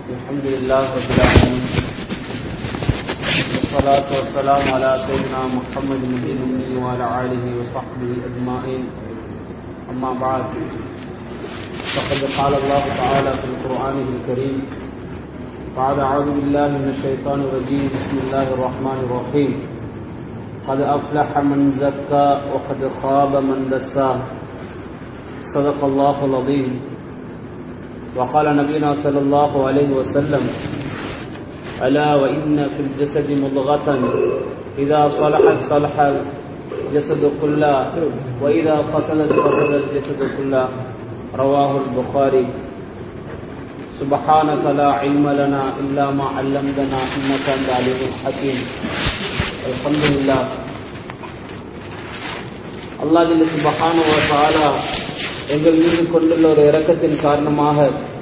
الحمد لله رب العالمين والصلاة والسلام على سيدنا محمد النبي الأمي وعلى آله وصحبه أجمعين أما بعد فقد قال الله تعالى في القرآن الكريم بعد أعوذ بالله من الشيطان الرجيم بسم الله الرحمن الرحيم قد أفلح من زكى وقد خاب من دساه صدق الله العظيم وقال نبينا صلى الله عليه وسلم ألا وإن في الجسد مضغة إذا صلحت صلح الجسد كله وإذا فصلت فصل الجسد كله رواه البخاري سبحانك لا علم لنا إلا ما علمتنا إنك أنت العليم الحكيم الحمد لله அல்லாஹ் ஜல்ல சுபஹானஹு வ தஆலா எங்கள் மீது கொண்டுள்ள ஒரு இரக்கத்தின் காரணமாக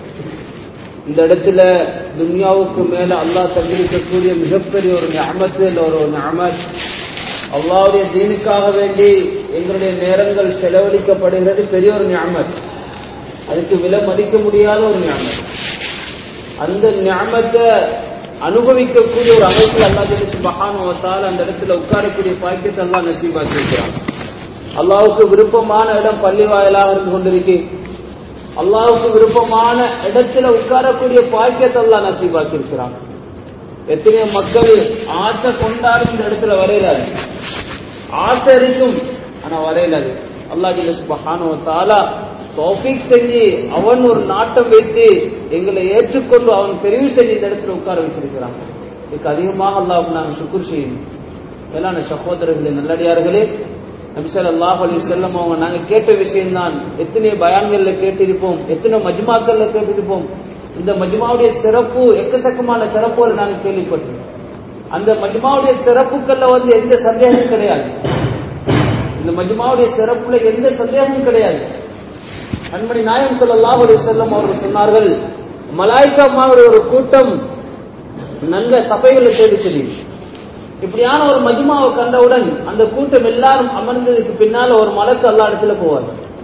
இந்த இடத்துல துன்யாவுக்கு மேல அல்லாஹ் தந்திருக்கக்கூடிய மிகப்பெரிய ஒரு ஞாபகத்தில் ஒரு ஞாபத் அல்லாவுடைய தீனுக்காக வேண்டி எங்களுடைய நேரங்கள் செலவழிக்கப்படுகிறது பெரிய ஒரு ஞாபத் அதுக்கு விலை மதிக்க முடியாத ஒரு ஞாபகம் அந்த ஞாபகத்தை அனுபவிக்கக்கூடிய ஒரு அமைப்பில் அல்லா ஜெலி சுபஹானுவத்தால் அந்த இடத்துல உட்காரக்கூடிய பாக்கியத்தை அல்லா நசீபாக்கி இருக்கிறான் அல்லாவுக்கு விருப்பமான இடம் பள்ளி வாயிலாக இருந்து கொண்டிருக்கு அல்லாவுக்கு விருப்பமான இடத்துல உட்காரக்கூடிய பாக்கியத்தை அல்லா நசீபாக்கி இருக்கிறான் எத்தனையோ மக்கள் ஆசை கொண்டாடும் இந்த இடத்துல வரையிலாது ஆசை இருக்கும் ஆனா வரையிலாது அல்லா ஜில சுபஹானுவத்தாலா தோஃபிக் செஞ்சு அவன் ஒரு நாட்டம் வைத்து எங்களை ஏற்றுக்கொண்டு அவன் தெரிவு செஞ்சு இந்த இடத்துல உட்கார வச்சிருக்கிறான் இதுக்கு அதிகமாக அல்லாவுக்கு நாங்கள் சுக்குர் செய்யணும் மேலான சகோதரர்களே நல்லடியார்களே நபிசல் அல்லாஹ் அலி செல்லம் அவங்க நாங்க கேட்ட விஷயம்தான் எத்தனை பயான்கள்ல கேட்டிருப்போம் எத்தனை மஜ்மாக்கள்ல கேட்டிருப்போம் இந்த மஜ்மாவுடைய சிறப்பு எக்கச்சக்கமான சிறப்புகள் நாங்க கேள்விப்பட்டோம் அந்த மஜ்மாவுடைய சிறப்புகள்ல வந்து எந்த சந்தேகமும் கிடையாது இந்த மஜ்மாவுடைய சிறப்புல எந்த சந்தேகமும் கிடையாது கண்மணி நாயம் சொல்லாஹ் அலி செல்லம் அவர்கள் சொன்னார்கள் மலாய்க்காமாவுடைய ஒரு கூட்டம் நல்ல சபைகளை தேடி தெரியும் இப்படியான ஒரு மஜ்மாவை கண்டவுடன் அந்த கூட்டம் எல்லாரும் அமர்ந்ததுக்கு பின்னால ஒரு மலக்கு அல்லா இடத்துல போவார்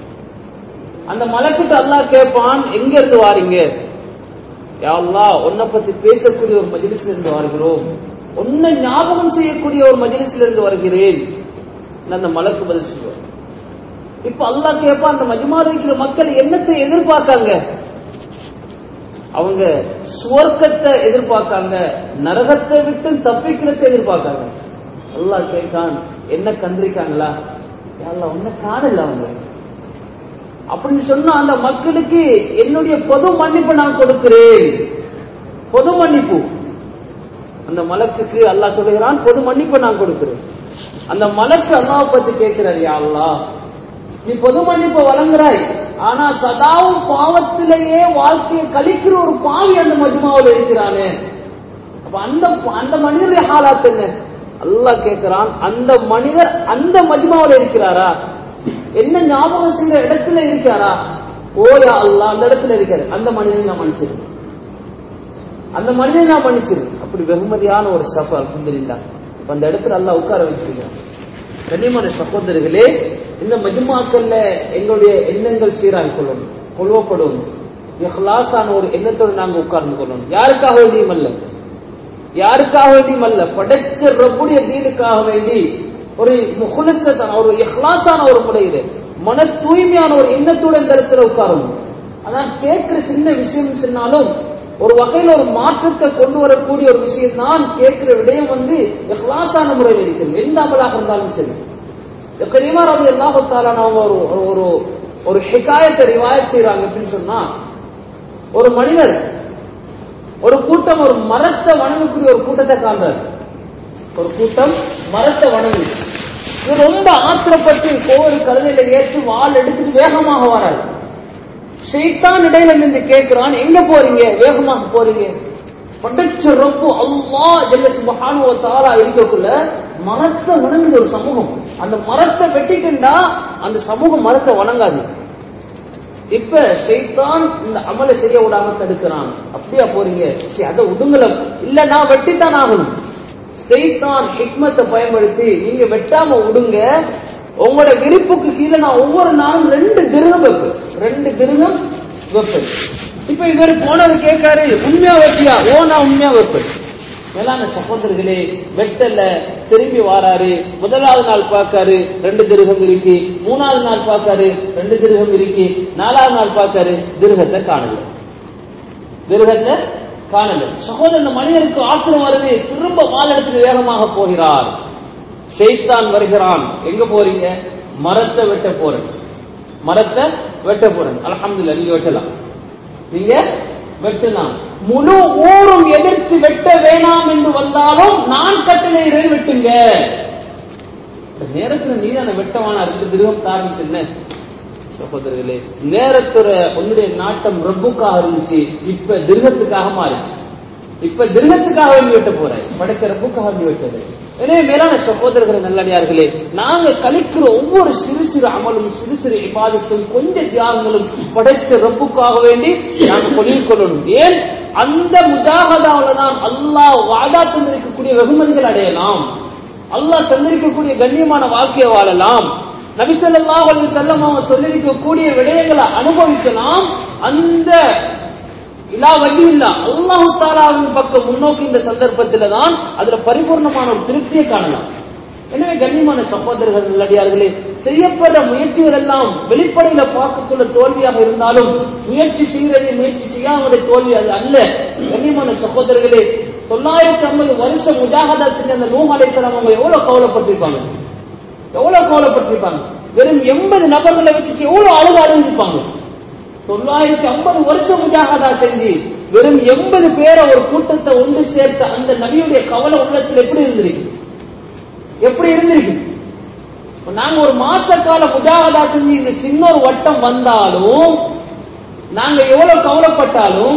அந்த மலக்கிட்ட அல்லா கேட்பான் எங்க இருந்து வாரீங்க யாழ்லா உன்னை பத்தி பேசக்கூடிய ஒரு மஜிலிஸ்ல இருந்து வருகிறோம் உன்னை ஞாபகம் செய்யக்கூடிய ஒரு மஜிலிஸ்ல இருந்து வருகிறேன் அந்த மலக்கு பதில் சொல்லுவார் இப்ப அல்லா கேட்பான் அந்த மஜ்மாவில் இருக்கிற மக்கள் என்னத்தை எதிர்பார்க்காங்க அவங்க சுவர்க்கத்தை எதிர்பார்க்காங்க நரகத்தை விட்டு தப்பிக்கிறத எதிர்பார்க்காங்க அல்லா கேட்கான் என்ன கண்டிருக்காங்களா யாரா ஒன்ன காணல அவங்க அப்படின்னு சொன்னா அந்த மக்களுக்கு என்னுடைய பொது மன்னிப்பு நான் கொடுக்கிறேன் பொது மன்னிப்பு அந்த மலக்குக்கு அல்லா சொல்லுகிறான் பொது மன்னிப்பு நான் கொடுக்கிறேன் அந்த மலக்கு அல்லாவை பத்தி கேட்கிறார் யா அல்லா நீ பொது மன்னிப்பு வழங்குறாய் ஆனா சதாவும் பாவத்திலேயே வாழ்க்கையை கழிக்கிற ஒரு பாவி அந்த மஜ்மாவில் இருக்கிறானே அப்ப அந்த அந்த மனிதருடைய ஹாலாத் என்ன அல்லா கேட்கிறான் அந்த மனிதர் அந்த மஜ்மாவில் இருக்கிறாரா என்ன ஞாபகம் செய்யற இடத்துல இருக்காரா ஓயா அல்லா அந்த இடத்துல இருக்காரு அந்த மனிதனை நான் மன்னிச்சிரு அந்த மனிதனை நான் மன்னிச்சிரு அப்படி வெகுமதியான ஒரு சஃபர் அல்ஹம்துலில்லா அந்த இடத்துல அல்லா உட்கார வச்சிருக்கான் கண்ணியமான சகோதரர்களே இந்த மஜ்மாக்கள்ல எங்களுடைய எண்ணங்கள் சீராக கொள்ளணும் கொள்வப்படணும் இஹ்லாஸான ஒரு எண்ணத்தோடு நாங்க உட்கார்ந்து கொள்ளணும் யாருக்காக வேண்டியும் அல்ல யாருக்காக வேண்டியும் அல்ல படைச்ச ரப்புடைய தீனுக்காக வேண்டி ஒரு முகுலசத்தான ஒரு இஹ்லாஸான ஒரு முறையில மன தூய்மையான ஒரு எண்ணத்தோட இந்த இடத்துல உட்காரணும் அதான் கேட்கிற சின்ன விஷயம் சொன்னாலும் ஒரு வகையில் ஒரு மாற்றத்தை கொண்டு வரக்கூடிய ஒரு விஷயம் தான் கேட்கிற விடயம் வந்து இஹ்லாஸான முறையில் இருக்கிறது எந்த அமலாக இருந்தாலும் சரி கரீமா ரவி அல்லாஹாலான ஒரு ஒரு ஒரு ஹிகாயத்தை ரிவாயத் செய்யறாங்க அப்படின்னு சொன்னா ஒரு மனிதர் ஒரு கூட்டம் ஒரு மரத்தை வணங்கக்கூடிய ஒரு கூட்டத்தை காண்றார் ஒரு கூட்டம் மரத்தை வணங்கு இவர் ரொம்ப ஆத்திரப்பட்டு கோவில் கழுதையில ஏற்றி வாள் எடுத்துட்டு வேகமாக வராரு ஷெய்தான் இடையில நின்று கேட்கிறான் எங்க போறீங்க வேகமாக போறீங்க படைச்ச ரொம்ப அல்லா ஜெல்ல சுபஹானுவ தாரா இருக்கக்குள்ள மரத்தை வணங்குது ஒரு சமூகம் அந்த மரத்தை வெட்டிக்கிண்டா அந்த சமூகம் மரத்தை வணங்காது இப்ப ஷெய்தான் இந்த அமலை செய்ய விடாம தடுக்கிறான் அப்படியா போறீங்க சரி அதை உடுங்கல இல்ல நான் வெட்டித்தான் ஆகணும் ஷெய்தான் ஹிக்மத்தை பயன்படுத்தி நீங்க வெட்டாம விடுங்க உங்களோட விருப்புக்கு கீழே நான் ஒவ்வொரு நாளும் ரெண்டு திருகம் வைப்பேன் ரெண்டு திருகம் வைப்பேன் இப்ப இவர் போனது கேட்காரு உண்மையா வைப்பியா ஓ நான் உண்மையா வைப்பேன் மேலான சகோதரர்களே வெட்டல திரும்பி வாராரு முதலாவது நாள் பார்க்காரு ரெண்டு திருகம் இருக்கு மூணாவது நாள் பார்க்காரு ரெண்டு திருகம் இருக்கு நாலாவது நாள் பார்க்காரு திருகத்தை காணல திருகத்தை காணல சகோதரன் இந்த மனிதனுக்கு ஆத்திரம் வருது திரும்ப வாழெடுத்து வேகமாக போகிறார் ஷெய்தான் வருகிறான் எங்க போறீங்க மரத்தை வெட்ட போறேன் மரத்தை வெட்ட போறேன் அல்ஹம்துலில்லாஹ் நீங்க வெட்டலாம் நீங்க வெட்டலாம் முழு ஊரும் எதிர்த்து வெட்ட வேணாம் என்று வந்தாலும் நான் கட்டளையிடுறேன் வெட்டுங்க இந்த நேரத்துல நீதான வெட்டவான ரெண்டு திருகம் ஆரம்பிச்சுன்னு சகோதரர்களே நேரத்துல உன்னுடைய நாட்டம் ரப்புக்காக இருந்துச்சு இப்ப திருகத்துக்காக மாறிச்சு இப்ப திருகத்துக்காக வேண்டி வெட்ட போறாய் படைக்க ரப்புக்காக வேண்டி வெட்டது எனவே மேலான சகோதரர்களே நல்லடியார்களே நாங்க கழிக்கிற ஒவ்வொரு சிறு சிறு அமலும் சிறு சிறு இபாதத்தும் கொஞ்ச தியாகங்களும் படைச்ச ரப்புக்காக வேண்டி நாங்க கொள்ளிக் கொள்ளணும் ஏன் அந்த முஜாகதாவில தான் அல்லாஹ் வாதா தந்திருக்கக்கூடிய வெகுமதிகள் அடையலாம் அல்லாஹ் தந்திருக்கக்கூடிய கண்ணியமான வாழ்க்கையை வாழலாம் நபிசல்லாஹ் அலி செல்லம் அவங்க சொல்லியிருக்கக்கூடிய விடயங்களை அனுபவிக்கலாம் அந்த இலா வழி இல்ல அல்லாஹு தாலாவின் பக்கம் முன்னோக்கி இந்த சந்தர்ப்பத்தில தான் அதுல பரிபூர்ணமான ஒரு திருப்தியை காணலாம் எனவே கண்ணியமான சகோதரர்கள் நல்லடியார்களே செய்யப்படுற முயற்சிகள் எல்லாம் வெளிப்படையில பார்க்கக்குள்ள தோல்வியாக இருந்தாலும் முயற்சி செய்யறது முயற்சி செய்யாமடைய தோல்வி அது அல்ல கண்ணியமான சகோதரர்களே தொள்ளாயிரத்தி ஐம்பது வருஷம் முஜாகதா செஞ்ச அந்த நூஹ் அலைசலாம் அவங்க எவ்வளவு கவலைப்பட்டிருப்பாங்க எவ்வளவு கவலைப்பட்டிருப்பாங்க வெறும் எண்பது நபர்களை வச்சுட்டு எவ்வளவு அழுது அழுந்திருப்பாங்க தொள்ளாயிரத்தி ஐம்பது வருஷம் முஜாகதா செஞ்சு வெறும் எண்பது பேரை ஒரு கூட்டத்தை ஒன்று சேர்த்த அந்த நபியுடைய கவலை உள்ளத்தில் எப்படி இருந்திருக்கு எப்படி இருந்திருக்கு இப்ப நாங்க ஒரு மாச கால முஜாகதா செஞ்சு இந்த சின்ன ஒரு வட்டம் வந்தாலும் நாங்க எவ்வளவு கவலைப்பட்டாலும்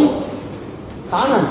காணாது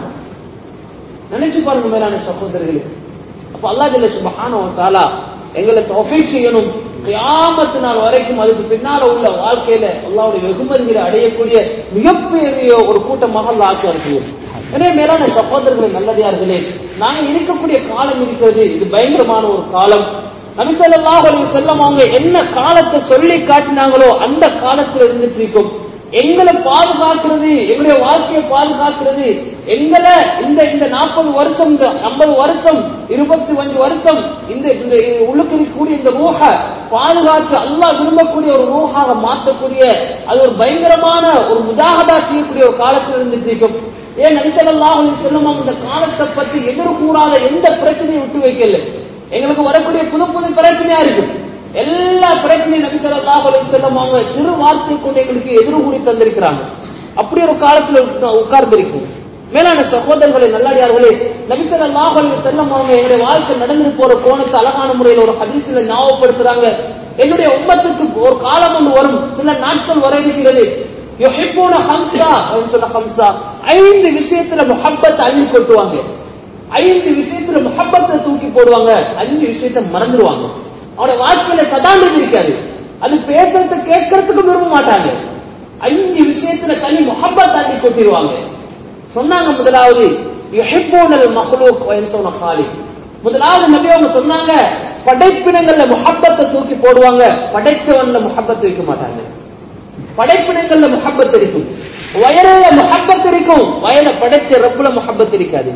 நினைச்சு பாருங்க மேலான சகோதரர்களே அப்ப அல்லா ஜல்ல சுபஹானஹு வ தஆலா எங்களை தௌஃபீக் செய்யணும் கியாமத்து நாள் வரைக்கும் அதுக்கு பின்னால உள்ள வாழ்க்கையில அல்லாவுடைய வெகுமதிகளை அடையக்கூடிய மிகப்பெரிய ஒரு கூட்டமாக அல்லா ஆக்கி எனவே மேலான சகோதரர்கள் நல்லடியார்களே நாங்க இருக்கக்கூடிய காலம் இருக்கிறது இது பயங்கரமான ஒரு காலம் நபிசல்லாஹ் அலைஹி செல்லம் அவங்க என்ன காலத்தை சொல்லி காட்டினாங்களோ அந்த காலத்துல இருந்துட்டு இருக்கும் எங்களை பாதுகாக்கிறது எங்களுடைய வாழ்க்கையை பாதுகாக்கிறது எங்களை இந்த இந்த நாற்பது வருஷம் இந்த ஐம்பது வருஷம் இருபத்தி அஞ்சு வருஷம் இந்த இந்த உள்ளுக்கு இருக்கக்கூடிய இந்த ரூஹ பாதுகாத்து அல்லாஹ் விரும்பக்கூடிய ஒரு ரூஹாக மாற்றக்கூடிய அது ஒரு பயங்கரமான ஒரு முஜாகதா செய்யக்கூடிய ஒரு காலத்தில் இருந்துட்டு இருக்கும் ஏன் நபிசல்லாஹ் செல்லும் இந்த காலத்தை பத்தி எதிர்கூறாத எந்த பிரச்சனையும் விட்டு வைக்கல எங்களுக்கு வரக்கூடிய புது புது பிரச்சனையா இருக்கும் எல்லா பிரச்சனையும் நபி ஸல்லல்லாஹு அலைஹி வஸல்லம் அவங்க சிறு வார்த்தை கொண்டு எங்களுக்கு எதிர்கூறி தந்திருக்கிறாங்க அப்படி ஒரு காலத்துல உட்கார்ந்திருக்கும் மேலான சகோதரர்களை நல்லடியார்களே நபி ஸல்லல்லாஹு அலைஹி வஸல்லம் அவங்க எங்களுடைய வாழ்க்கை நடந்து போற கோணத்தை அழகான முறையில் ஒரு ஹதீஸ்ல ஞாபகப்படுத்துறாங்க என்னுடைய உம்மத்துக்கு ஒரு காலம் ஒன்று வரும் சில நாட்கள் வர இருக்கிறது யுஹிப்பூன ஹம்சா அப்படின்னு சொன்ன ஹம்சா ஐந்து விஷயத்துல முஹப்பத் அள்ளி கொட்டுவாங்க ஐந்து விஷயத்துல முஹப்பத்தை தூக்கி போடுவாங்க அஞ்சு விஷயத்தை மறந்துடுவாங்க அவனோட வாழ்க்கையில சதாண்டது இருக்காது அது பேசுறத கேட்கறதுக்கு விரும்ப மாட்டாங்க அஞ்சு விஷயத்துல தனி முஹப்பத் அள்ளி கொட்டிடுவாங்க சொன்னாங்க முதலாவது யுஹிப்பூனல் மஹ்லூக் சொன்ன காலி முதலாவது நபி அவங்க சொன்னாங்க படைப்பினங்கள்ல முஹப்பத்தை தூக்கி போடுவாங்க படைச்சவன்ல முஹப்பத் வைக்க மாட்டாங்க படைப்பினங்கள்ல முஹப்பத் இருக்கும் வயலில முஹப்பத் இருக்கும் வயல படைச்ச ரப்புல முஹப்பத் இருக்காது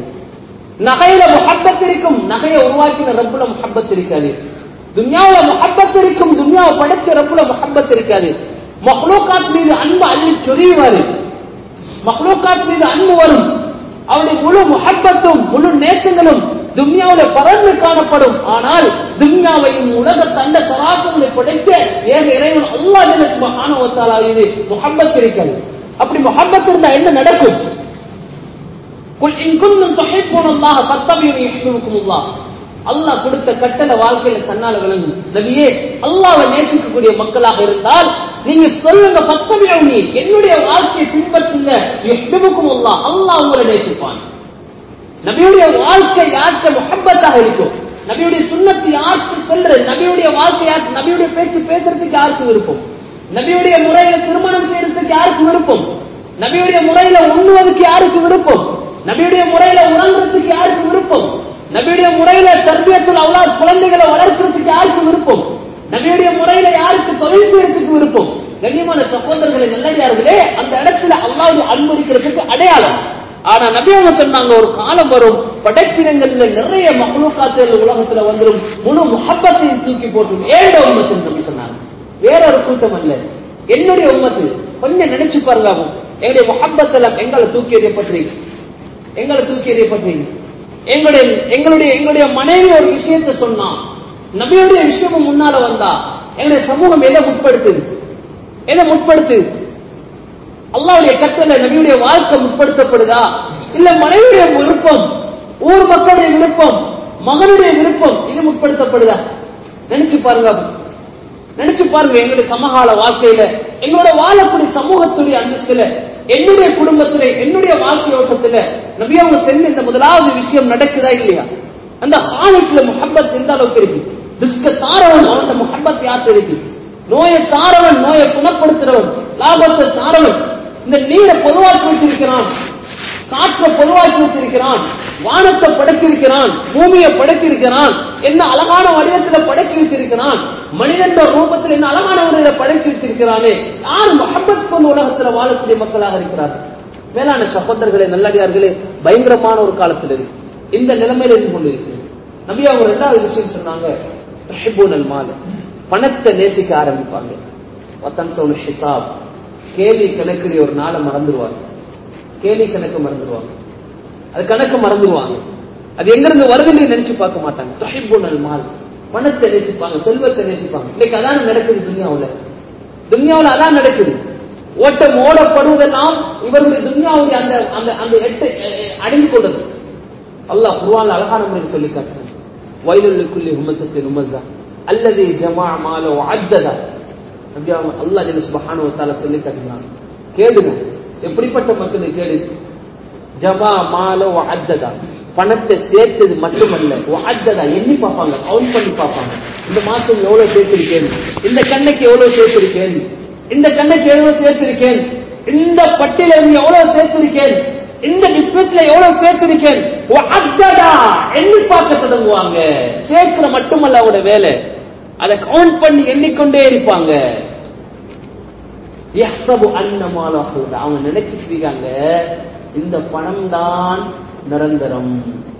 நகையில முஹப்பத் இருக்கும் நகையை உருவாக்கின ரப்புல முஹப்பத் இருக்காது துன்யாவுல முஹப்பத் இருக்கும் துன்யாவை படைச்ச ரப்புல முஹப்பத் இருக்காது மஹ்லூகாத் மீது அன்பு அள்ளி சொரியுவாரு மஹ்லூகாத் மீது அன்பு வரும் அவருடைய முழு முஹப்பத்தும் முழு நேசங்களும் துன்யாவுல பறந்து காணப்படும் ஆனால் துன்யாவையும் உலக தண்ட சராசங்களை படைத்த ஏக இறைவன் அல்லா சுபஹானவத்தாலா இது முஹப்பத் இருக்காது அப்படி முஹப்பத் இருந்தா என்ன நடக்கும் குல் இன் குன்தும் துஹிப்பூன அல்லாஹ் ஃபத்தபியூனி யுஹிப்புக்கும் அல்லாஹ் அல்லாஹ் கொடுத்த கட்டளை வாழ்க்கையில தன்னால விளங்கும் நபியே அல்லாஹ்வை நேசிக்கக்கூடிய மக்களாக இருந்தால் நீங்க சொல்லுங்க ஃபத்தபியூனி என்னுடைய வாழ்க்கையை பின்பற்றுங்க யுஹிப்புக்கும் அல்லாஹ் அல்லாஹ் உங்களை நேசிப்பான் நபியுடைய வாழ்க்கை யாருக்கு முஹப்பத்தாக இருக்கும் நபியுடைய சுண்ணத்து யாருக்கு செல்றது நபியுடைய வாழ்க்கை யாருக்கு நபியுடைய பேச்சு பேசுறதுக்கு யாருக்கு விருப்பம் நபியுடைய முறையில திருமணம் செய்யறதுக்கு யாருக்கு விருப்பம் நபியுடைய முறையில உண்ணுவதற்கு யாருக்கு விருப்பம் நபியுடைய முறையில உறங்குறதுக்கு யாருக்கு விருப்பம் நபியுடைய முறையில தர்பியத்தில் அவ்வளவு குழந்தைகளை வளர்க்கறதுக்கு யாருக்கு விருப்பம் நபியுடைய முறையில யாருக்கு தொழில் செய்யறதுக்கு விருப்பம் கண்ணியமான சகோதரர்களை நல்லடியார்களே அந்த இடத்துல அல்லாவுடைய அன்பு இருக்கிறதுக்கு அடையாளம் ஆனா நபி அவங்க சொன்னாங்க ஒரு காலம் வரும் படைப்பினங்கள்ல நிறைய மகளுக்காத்துகள் உலகத்துல வந்துடும் முழு முகப்பத்தையும் தூக்கி போட்டு ஏழு உம்மத்து நபி சொன்னாங்க வேற ஒரு கூட்டம் அல்ல என்னுடைய உம்மத்து கொஞ்சம் நினைச்சு பாருங்க எங்களுடைய முகப்பத்தெல்லாம் எங்களை தூக்கி எறியப்பட்டு எங்களை தூக்கி எறியப்பட்டு எங்களுடைய எங்களுடைய எங்களுடைய மனைவி ஒரு விஷயத்தை சொன்னா நபியுடைய விஷயமும் முன்னால வந்தா எங்களுடைய சமூகம் எதை முற்படுத்துது எதை முற்படுத்து அல்லாவுடைய கட்டளை நபியுடைய வாழ்க்கை முற்படுத்தப்படுதா இல்ல மனைவியுடைய விருப்பம் ஊர் மக்களுடைய விருப்பம் மகனுடைய விருப்பம் இது முற்படுத்தப்படுதா நினைச்சு பாருங்க நினைச்சு பாருங்க எங்களுடைய சமகால வாழ்க்கையில எங்களோட வாழக்கூடிய சமூகத்துடைய அந்தஸ்துல என்னுடைய குடும்பத்துல என்னுடைய வாழ்க்கை ஓட்டத்துல நபி அவங்க செஞ்ச இந்த முதலாவது விஷயம் நடக்குதா இல்லையா அந்த ஹாலிட்ல முகப்பத் எந்த அளவுக்கு இருக்கு ரிஸ்க தாரவன் அவனோட முகப்பத் யாருக்கு இருக்கு நோயை தாரவன் நோயை குணப்படுத்துறவன் லாபத்தை தாரவன் இந்த நீரை பொதுவாக்கி வச்சிருக்கிறான் காற்றை பொதுவாக்கி வச்சிருக்கிறான் வானத்தை படைச்சிருக்கிறான் பூமியை படைச்சிருக்கிறான் என்ன அழகான வடிவத்துல படைச்சு வச்சிருக்கிறான் மனிதன் ரூபத்தில் என்ன அழகான முறையில படைச்சு வச்சிருக்கிறானே யார் மஹபத் கொண்ட உலகத்துல வாழக்கூடிய மக்களாக இருக்கிறார் மேலான சகோதரர்களே நல்லடியார்களே பயங்கரமான ஒரு காலத்தில் இருக்கு இந்த நிலைமையில இருந்து கொண்டு இருக்கு நபி அவங்க ரெண்டாவது விஷயம் சொன்னாங்க தஹிபூனல் மால பணத்தை நேசிக்க ஆரம்பிப்பாங்க வத்தன் சோனு ஹிசாப் கேலி கணக்குடைய ஒரு நாளை மறந்துடுவாங்க கேலி கணக்கு மறந்துடுவாங்க அது கணக்கு மறந்துடுவாங்க அது எங்க இருந்து வருதுன்னு நினைச்சு பார்க்க மாட்டாங்க தொகைபுணல் மால் பணத்தை நேசிப்பாங்க செல்வத்தை நேசிப்பாங்க இன்னைக்கு அதான் நடக்குது துன்யாவுல துன்யாவுல அதான் நடக்குது ஓட்டம் ஓடப்படுவதெல்லாம் இவருடைய துன்யாவுடைய அந்த அந்த அந்த எட்டு அடைந்து கொண்டது அல்லாஹ் குர்ஆன்ல அழகான முறையில் சொல்லி காட்டுறான் வயலுல் குல்லி ஹுமசத்தின் ஹுமஸா அல்லது ஜமா மால வஅத்ததா அப்படி அவங்க அல்லாஹ் ஜல்ல சுப்ஹானஹு வ தஆலா சொல்லி காட்டுறான் கேளுங்க எப்படிப்பட்ட மக்கள் கேளு ஜமா மால வஅத்ததா பணத்தை சேர்த்தது மட்டுமல்ல வஅத்ததா எண்ணி பார்ப்பாங்க கவுண்ட் பண்ணி பார்ப்பாங்க இந்த மாசம் எவ்வளவு சேர்த்திருக்கேன் இந்த கண்ணுக்கு எவ்வளவு சேர்த்திருக்கேன் இந்த கண்ணுக்கு எவ்வளவு சேர்த்திருக்கேன் இந்த பட்டியல இருந்து எவ்வளவு சேர்த்திருக்கேன் இந்த பிசினஸ்ல எவ்வளவு சேர்த்திருக்கேன் வஅத்ததா எண்ணி பார்க்க தொடங்குவாங்க சேர்க்கிற மட்டுமல்ல அவரோட வேலை அதை கவுண்ட் பண்ணி எண்ணிக்கொண்டே இருப்பாங்க யஹ்சபு அன்னமால அவங்க நினைச்சிட்டு இருக்காங்க இந்த பணம் தான் நிரந்தரம்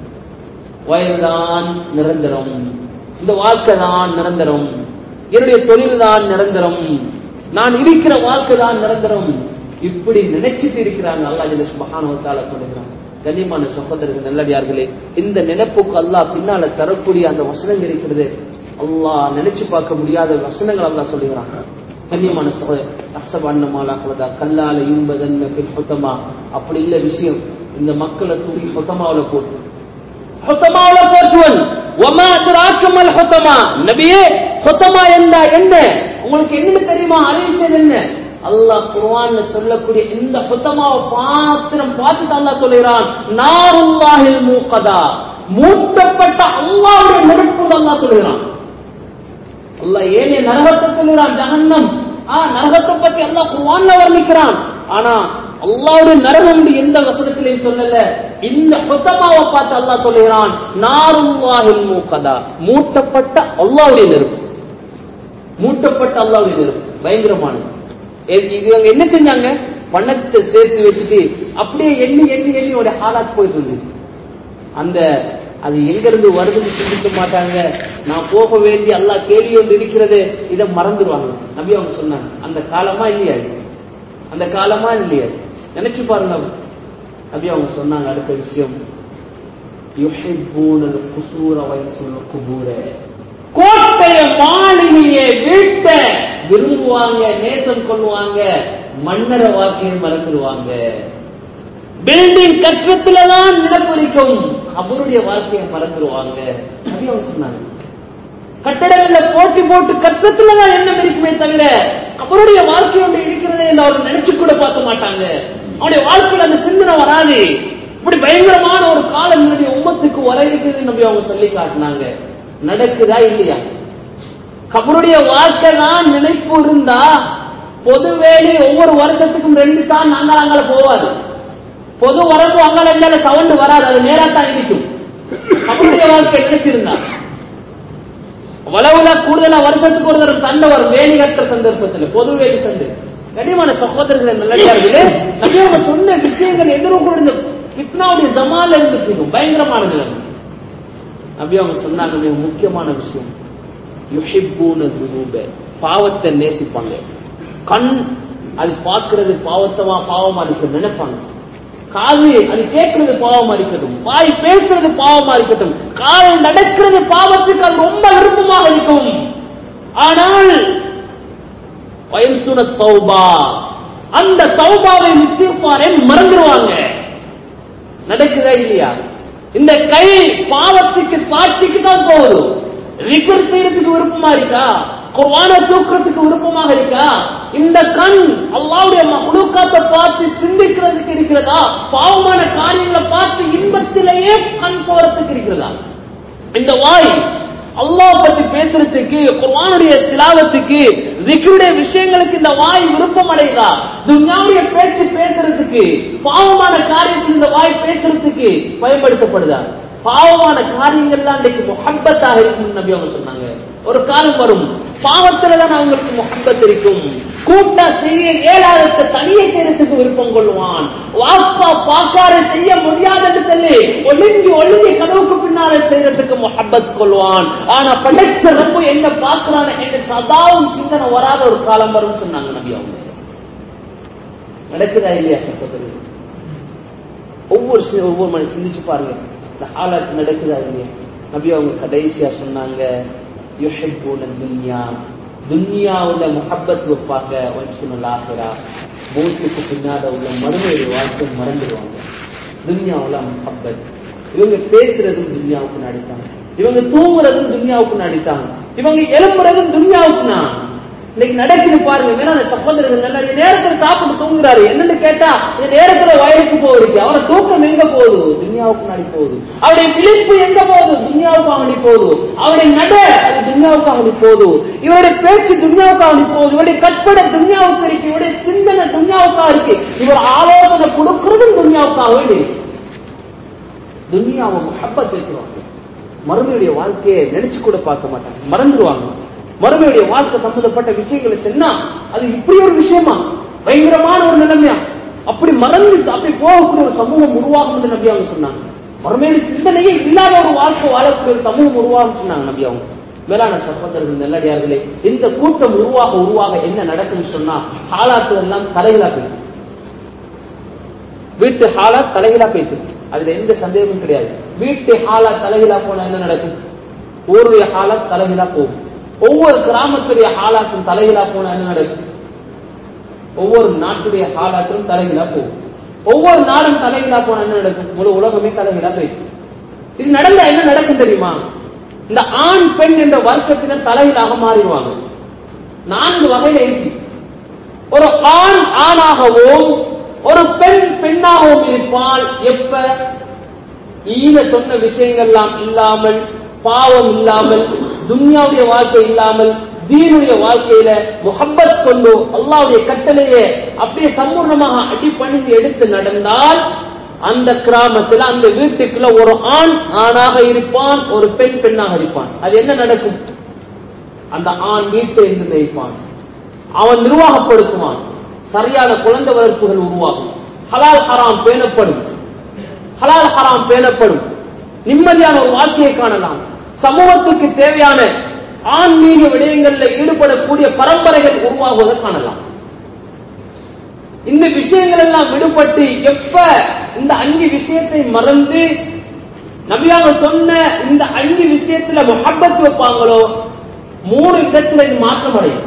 வயல்தான் நிரந்தரம் இந்த வாழ்க்கை தான் நிரந்தரம் என்னுடைய தொழில் தான் நிரந்தரம் நான் இருக்கிற வாழ்க்கை தான் நிரந்தரம் இப்படி நினைச்சிட்டு இருக்கிறாங்க அல்லாஹ் ஜல்ல சுப்ஹானஹு வ தஆலா சொல்லுகிறாங்க கண்ணியமான சகோதரர்கள் நல்லடியார்களே இந்த நினைப்புக்கு அல்லாஹ் பின்னால தரக்கூடிய அந்த வசனம் இருக்கிறது அல்லாஹ் நினைச்சு பார்க்க முடியாத வசனங்கள் அல்லாஹ் சொல்லுகிறாங்க கண்ணியமான சகோதரர் அசபான்னமாலாக்குவதா கல்லால இன்பதன்ன பின் ஹுத்தமா அப்படி இல்ல விஷயம் இந்த மக்களை தூக்கி ஹுத்தமாவுல போட்டு ஹுத்தமாவுல போட்டுவன் ஒமா திராக்கமல் ஹுத்தமா நபியே ஹுத்தமா என்றா என்ன உங்களுக்கு என்ன தெரியுமா அறிவிச்சது என்ன அல்லாஹ் குர்ஆன்ல சொல்லக்கூடிய இந்த ஹுத்தமாவை பாத்திரம் பார்த்துட்டு அல்லாஹ் சொல்லுகிறான் நாருல்லாஹில் மூக்கதா மூட்டப்பட்ட அல்லாஹ்வுடைய நெருப்பு அல்லாஹ் சொல்லுகிறான் அல்லாஹ் ஏன் நரகத்தை சொல்லுகிறான் ஜஹன்னம் ஆ நரகத்தை பத்தி அல்லாஹ் குர்ஆன்ல வர்ணிக்கிறான் ஆனா அல்லாஹ்வுடைய நரகம் எந்த வசனத்திலையும் சொல்லல இந்த ஹுத்தமாவை பார்த்து அல்லாஹ் சொல்லுகிறான் நாருல்லாஹில் மூக்கதா மூட்டப்பட்ட அல்லாஹ்வுடைய நெருப்பு மூட்டப்பட்ட அல்லாஹ்வுடைய நெருப்பு பயங்கரமானது இது இவங்க என்ன செஞ்சாங்க பணத்தை சேர்த்து வச்சுட்டு அப்படியே எண்ணி எண்ணி எண்ணி ஒரு ஹாலாத் போயிட்டு இருந்தது அந்த அது எங்க இருந்து வருதுன்னு சிந்திக்க மாட்டாங்க நான் போக வேண்டிய எல்லா கேள்வி ஒன்று இருக்கிறது இதை மறந்துடுவாங்க நபி அவங்க சொன்னாங்க அந்த காலமா இல்லையா இது? அந்த காலமா இல்லையா நினைச்சு பாருங்க நபி அவங்க சொன்னாங்க அடுத்த விஷயம் யுஹிப்பூன குசூர வயசுல குபூர கோட்டைய மாளிகையை வீட்டை விரும்புவாங்க நேசம் கொள்வாங்க மன்னரை வாக்கையை மறந்துடுவாங்க பில்டிங் கற்றத்துலதான் நிலப்பொலிக்கும் அவருடைய வாழ்க்கையை மறந்துடுவாங்க நபி அவங்க சொன்னாங்க கட்டடங்கள்ல போட்டி போட்டு கற்றத்துலதான் எண்ணம் இருக்குமே தவிர அவருடைய வாழ்க்கை ஒன்று இருக்கிறதே என்று அவர் நினைச்சு கூட பார்க்க மாட்டாங்க அவருடைய வாழ்க்கையில் அந்த சிந்தனை வராது இப்படி பயங்கரமான ஒரு காலம் என்னுடைய உம்மத்துக்கு வர இருக்குது நம்பி அவங்க சொல்லி காட்டினாங்க நடக்குதா இல்லையா கபருடைய வாழ்க்கை தான் நினைப்பு இருந்தா பொது வேலை ஒவ்வொரு வருஷத்துக்கும் ரெண்டு தான் நாங்கள் அங்கே போவாது பொது வரப்பு அங்கால இங்கால சவுண்டு வராது அது நேரா தான் இருக்கும் கபருடைய வாழ்க்கை நினைச்சிருந்தா வளவுல கூடுதலா வருஷத்துக்கு ஒரு தடவை சண்டை வரும் வேலி கட்டுற சந்தர்ப்பத்தில் பொது வேலி சண்டை கனிமான சகோதரர்களை நல்லடியார்களே நபி அவங்க சொன்ன விஷயங்கள் எதிர்கொண்டு இந்த பித்னாவுடைய ஜமால இருந்துட்டு இருக்கும் பயங்கரமான நிலைமை நபி அவங்க சொன்னாங்க மிக முக்கியமான விஷயம் யுஹிப்பூன துனூப பாவத்தை நேசிப்பாங்க கண் அது பார்க்கிறது பாவத்தமா பாவமா இருக்கு நினைப்பாங்க காது அது கேட்கறது பாவமா இருக்கட்டும் வாய் பேசுறது பாவமா இருக்கட்டும் கால் நடக்கிறது பாவத்துக்கு அது ரொம்ப விருப்பமாக இருக்கும் ஆனால் வயசுன தௌபா அந்த தௌபாவை நிச்சயிப்பாரே மறந்துடுவாங்க நடக்குதா இல்லையா இந்த கை பாவத்துக்கு சாட்சிக்கு தான் போகுது ரிக்கர் செய்யறதுக்கு விருப்பமா இருக்கா குர்ஆன தூக்குறதுக்கு விருப்பமாக இருக்கா இந்த கண் அல்லாவுடைய மஹ்லூக்காத்தை பார்த்து சிந்திக்கிறதுக்கு இருக்கிறதா பாவமான காரியங்களை பார்த்து இன்பத்திலேயே கண் போறதுக்கு இருக்கிறதா இந்த வாய் அல்லாஹ் பத்தி பேசுறதுக்கு குர்ஆனுடைய திலாவத்துக்கு திக்ருடைய விஷயங்களுக்கு இந்த வாய் விருப்பம் அடைதா துன்யாவுடைய பேச்சு பேசுறதுக்கு பாவமான காரியத்தில் இந்த வாய் பேசுறதுக்கு பயன்படுத்தப்படுதா பாவமான காரியங்கள்லாம் இன்றைக்கு முஹப்பத்தாக இருக்கும் நபி அவங்க சொன்னாங்க ஒரு காலம் வரும் பாவத்துல தான் அவங்களுக்கு முகப்பத் இருக்கும் கூட்டா செய்ய இயலாதத்தை தனியே செய்யறதுக்கு விருப்பம் கொள்வான் வாப்பா பாக்கார செய்ய முடியாதுன்னு சொல்லி ஒளிஞ்சு ஒளிஞ்சு கதவுக்கு பின்னால செய்யறதுக்கு முகப்பத் கொள்வான் ஆனா படைச்ச ரொம்ப என்ன பாக்குறான்னு என்று சதாவும் சிந்தனை வராத ஒரு காலம் வரும் சொன்னாங்க நபி அவங்க நடக்குதா இல்லையா சகோதரர் ஒவ்வொரு சி- ஒவ்வொரு மணி சிந்திச்சு பாருங்க இந்த ஹாலாத் நடக்குதா இல்லையா நபி அவங்க கடைசியா சொன்னாங்க யுஹிப்பூன துன்யா துன்யாவுல முஹப்பத் வைப்பாங்க வன்சுனல் ஆஹிரா மூத்துக்கு பின்னால உள்ள மறுமையுடைய வாழ்க்கை மறந்துடுவாங்க துன்யாவுல முஹப்பத் இவங்க பேசுறதும் துன்யாவுக்கு நடித்தாங்க இவங்க தூங்குறதும் துன்யாவுக்கு நடித்தாங்க இவங்க எழும்புறதும் துன்யாவுக்கு நான் இன்னைக்கு நடக்குது பாருங்க மேலான சகோதரர்கள் நல்லா இந்த நேரத்துல சாப்பிட்டு தூங்குறாரு என்னன்னு கேட்டா இந்த நேரத்துல வயலுக்கு போகுது அவரோட தூக்கம் எங்க போகுது துன்யாவுக்கு நாடி போகுது அவருடைய விழிப்பு எங்க போகுது துன்யாவுக்கு அவனி போகுது அவருடைய நட அது துன்யாவுக்கு அவனி போகுது இவருடைய பேச்சு துன்யாவுக்கு அவனி போகுது இவருடைய கற்பனை துன்யாவுக்கு இருக்கு இவருடைய சிந்தனை துன்யாவுக்கா இருக்கு இவர் ஆலோசனை கொடுக்கறதும் துன்யாவுக்காக வேண்டி துன்யாவை முஹப்பத் பேசுவாங்க மறுமையுடைய வாழ்க்கையை நினைச்சு கூட பார்க்க மாட்டாங்க மறந்துடுவாங்க மறுமையுடைய வாழ்க்கை சம்பந்தப்பட்ட விஷயங்களை சொன்னா அது இப்படி ஒரு விஷயமா பயங்கரமான ஒரு நிலைமையா அப்படி மறந்து அப்படி போகக்கூடிய ஒரு சமூகம் உருவாகும் என்று நபி அவங்க சொன்னாங்க மறுமையுடைய சிந்தனையே இல்லாத ஒரு வாழ்க்கை வாழக்கூடிய ஒரு சமூகம் உருவாகும் சொன்னாங்க நபி அவங்க மேலான சகோதரர்கள் நல்லடியார்களே இந்த கூட்டம் உருவாக உருவாக என்ன நடக்கும்னு சொன்னா ஹாலாத்து எல்லாம் தலைகளா போயிடும் வீட்டு ஹாலா தலைகளா போயிட்டு அதுல எந்த சந்தேகமும் கிடையாது வீட்டு ஹாலா தலைகளா போனா என்ன நடக்கும் ஊருடைய ஹாலா தலைகளா போகும் ஒவ்வொரு கிராமத்துடைய ஹாலாக்கும் தலைகளா போனா என்ன நடக்கும் ஒவ்வொரு நாட்டுடைய ஹாலாக்கும் தலைகளா போகும் ஒவ்வொரு நாடும் தலைகளா போனா என்ன நடக்கும் முழு உலகமே தலைகளா போயிட்டு இது நடந்தா என்ன நடக்கும் தெரியுமா இந்த ஆண் பெண் என்ற வர்க்கத்தினர் தலைகளாக மாறிடுவாங்க நான்கு வகையில இருக்கு ஒரு ஆண் ஆணாகவும் ஒரு பெண் பெண்ணாகவும் இருப்பாள் எப்ப ஈன சொன்ன விஷயங்கள்லாம் இல்லாமல் பாவம் இல்லாமல் துன்யாவுடைய வாழ்க்கை இல்லாமல் தீனுடைய வாழ்க்கையில முகப்பத் கொண்டு அல்லாவுடைய கட்டளையை அப்படியே சம்பூர்ணமாக அடிப்பணிந்து எடுத்து நடந்தால் அந்த கிராமத்துல அந்த வீட்டுக்குள்ள ஒரு ஆண் ஆணாக இருப்பான் ஒரு பெண் பெண்ணாக இருப்பான் அது என்ன நடக்கும் அந்த ஆண் வீட்டை இருந்து நெய்ப்பான் அவன் நிர்வாகப்படுத்துவான் சரியான குழந்தை வளர்ப்புகள் உருவாகும் ஹலால் ஹராம் பேணப்படும் ஹலால் ஹராம் பேணப்படும் நிம்மதியான ஒரு வாழ்க்கையை காணலாம் சமூகத்துக்கு தேவையான ஆன்மீக விடயங்கள்ல ஈடுபடக்கூடிய பரம்பரைகள் உருவாகுவதை காணலாம் இந்த விஷயங்கள் எல்லாம் விடுபட்டு எப்ப இந்த அஞ்சு விஷயத்தை மறந்து நபியாக சொன்ன இந்த அஞ்சு விஷயத்துல முஹப்பத் வைப்பாங்களோ மூணு விதத்துல இது மாற்றம் அடையும்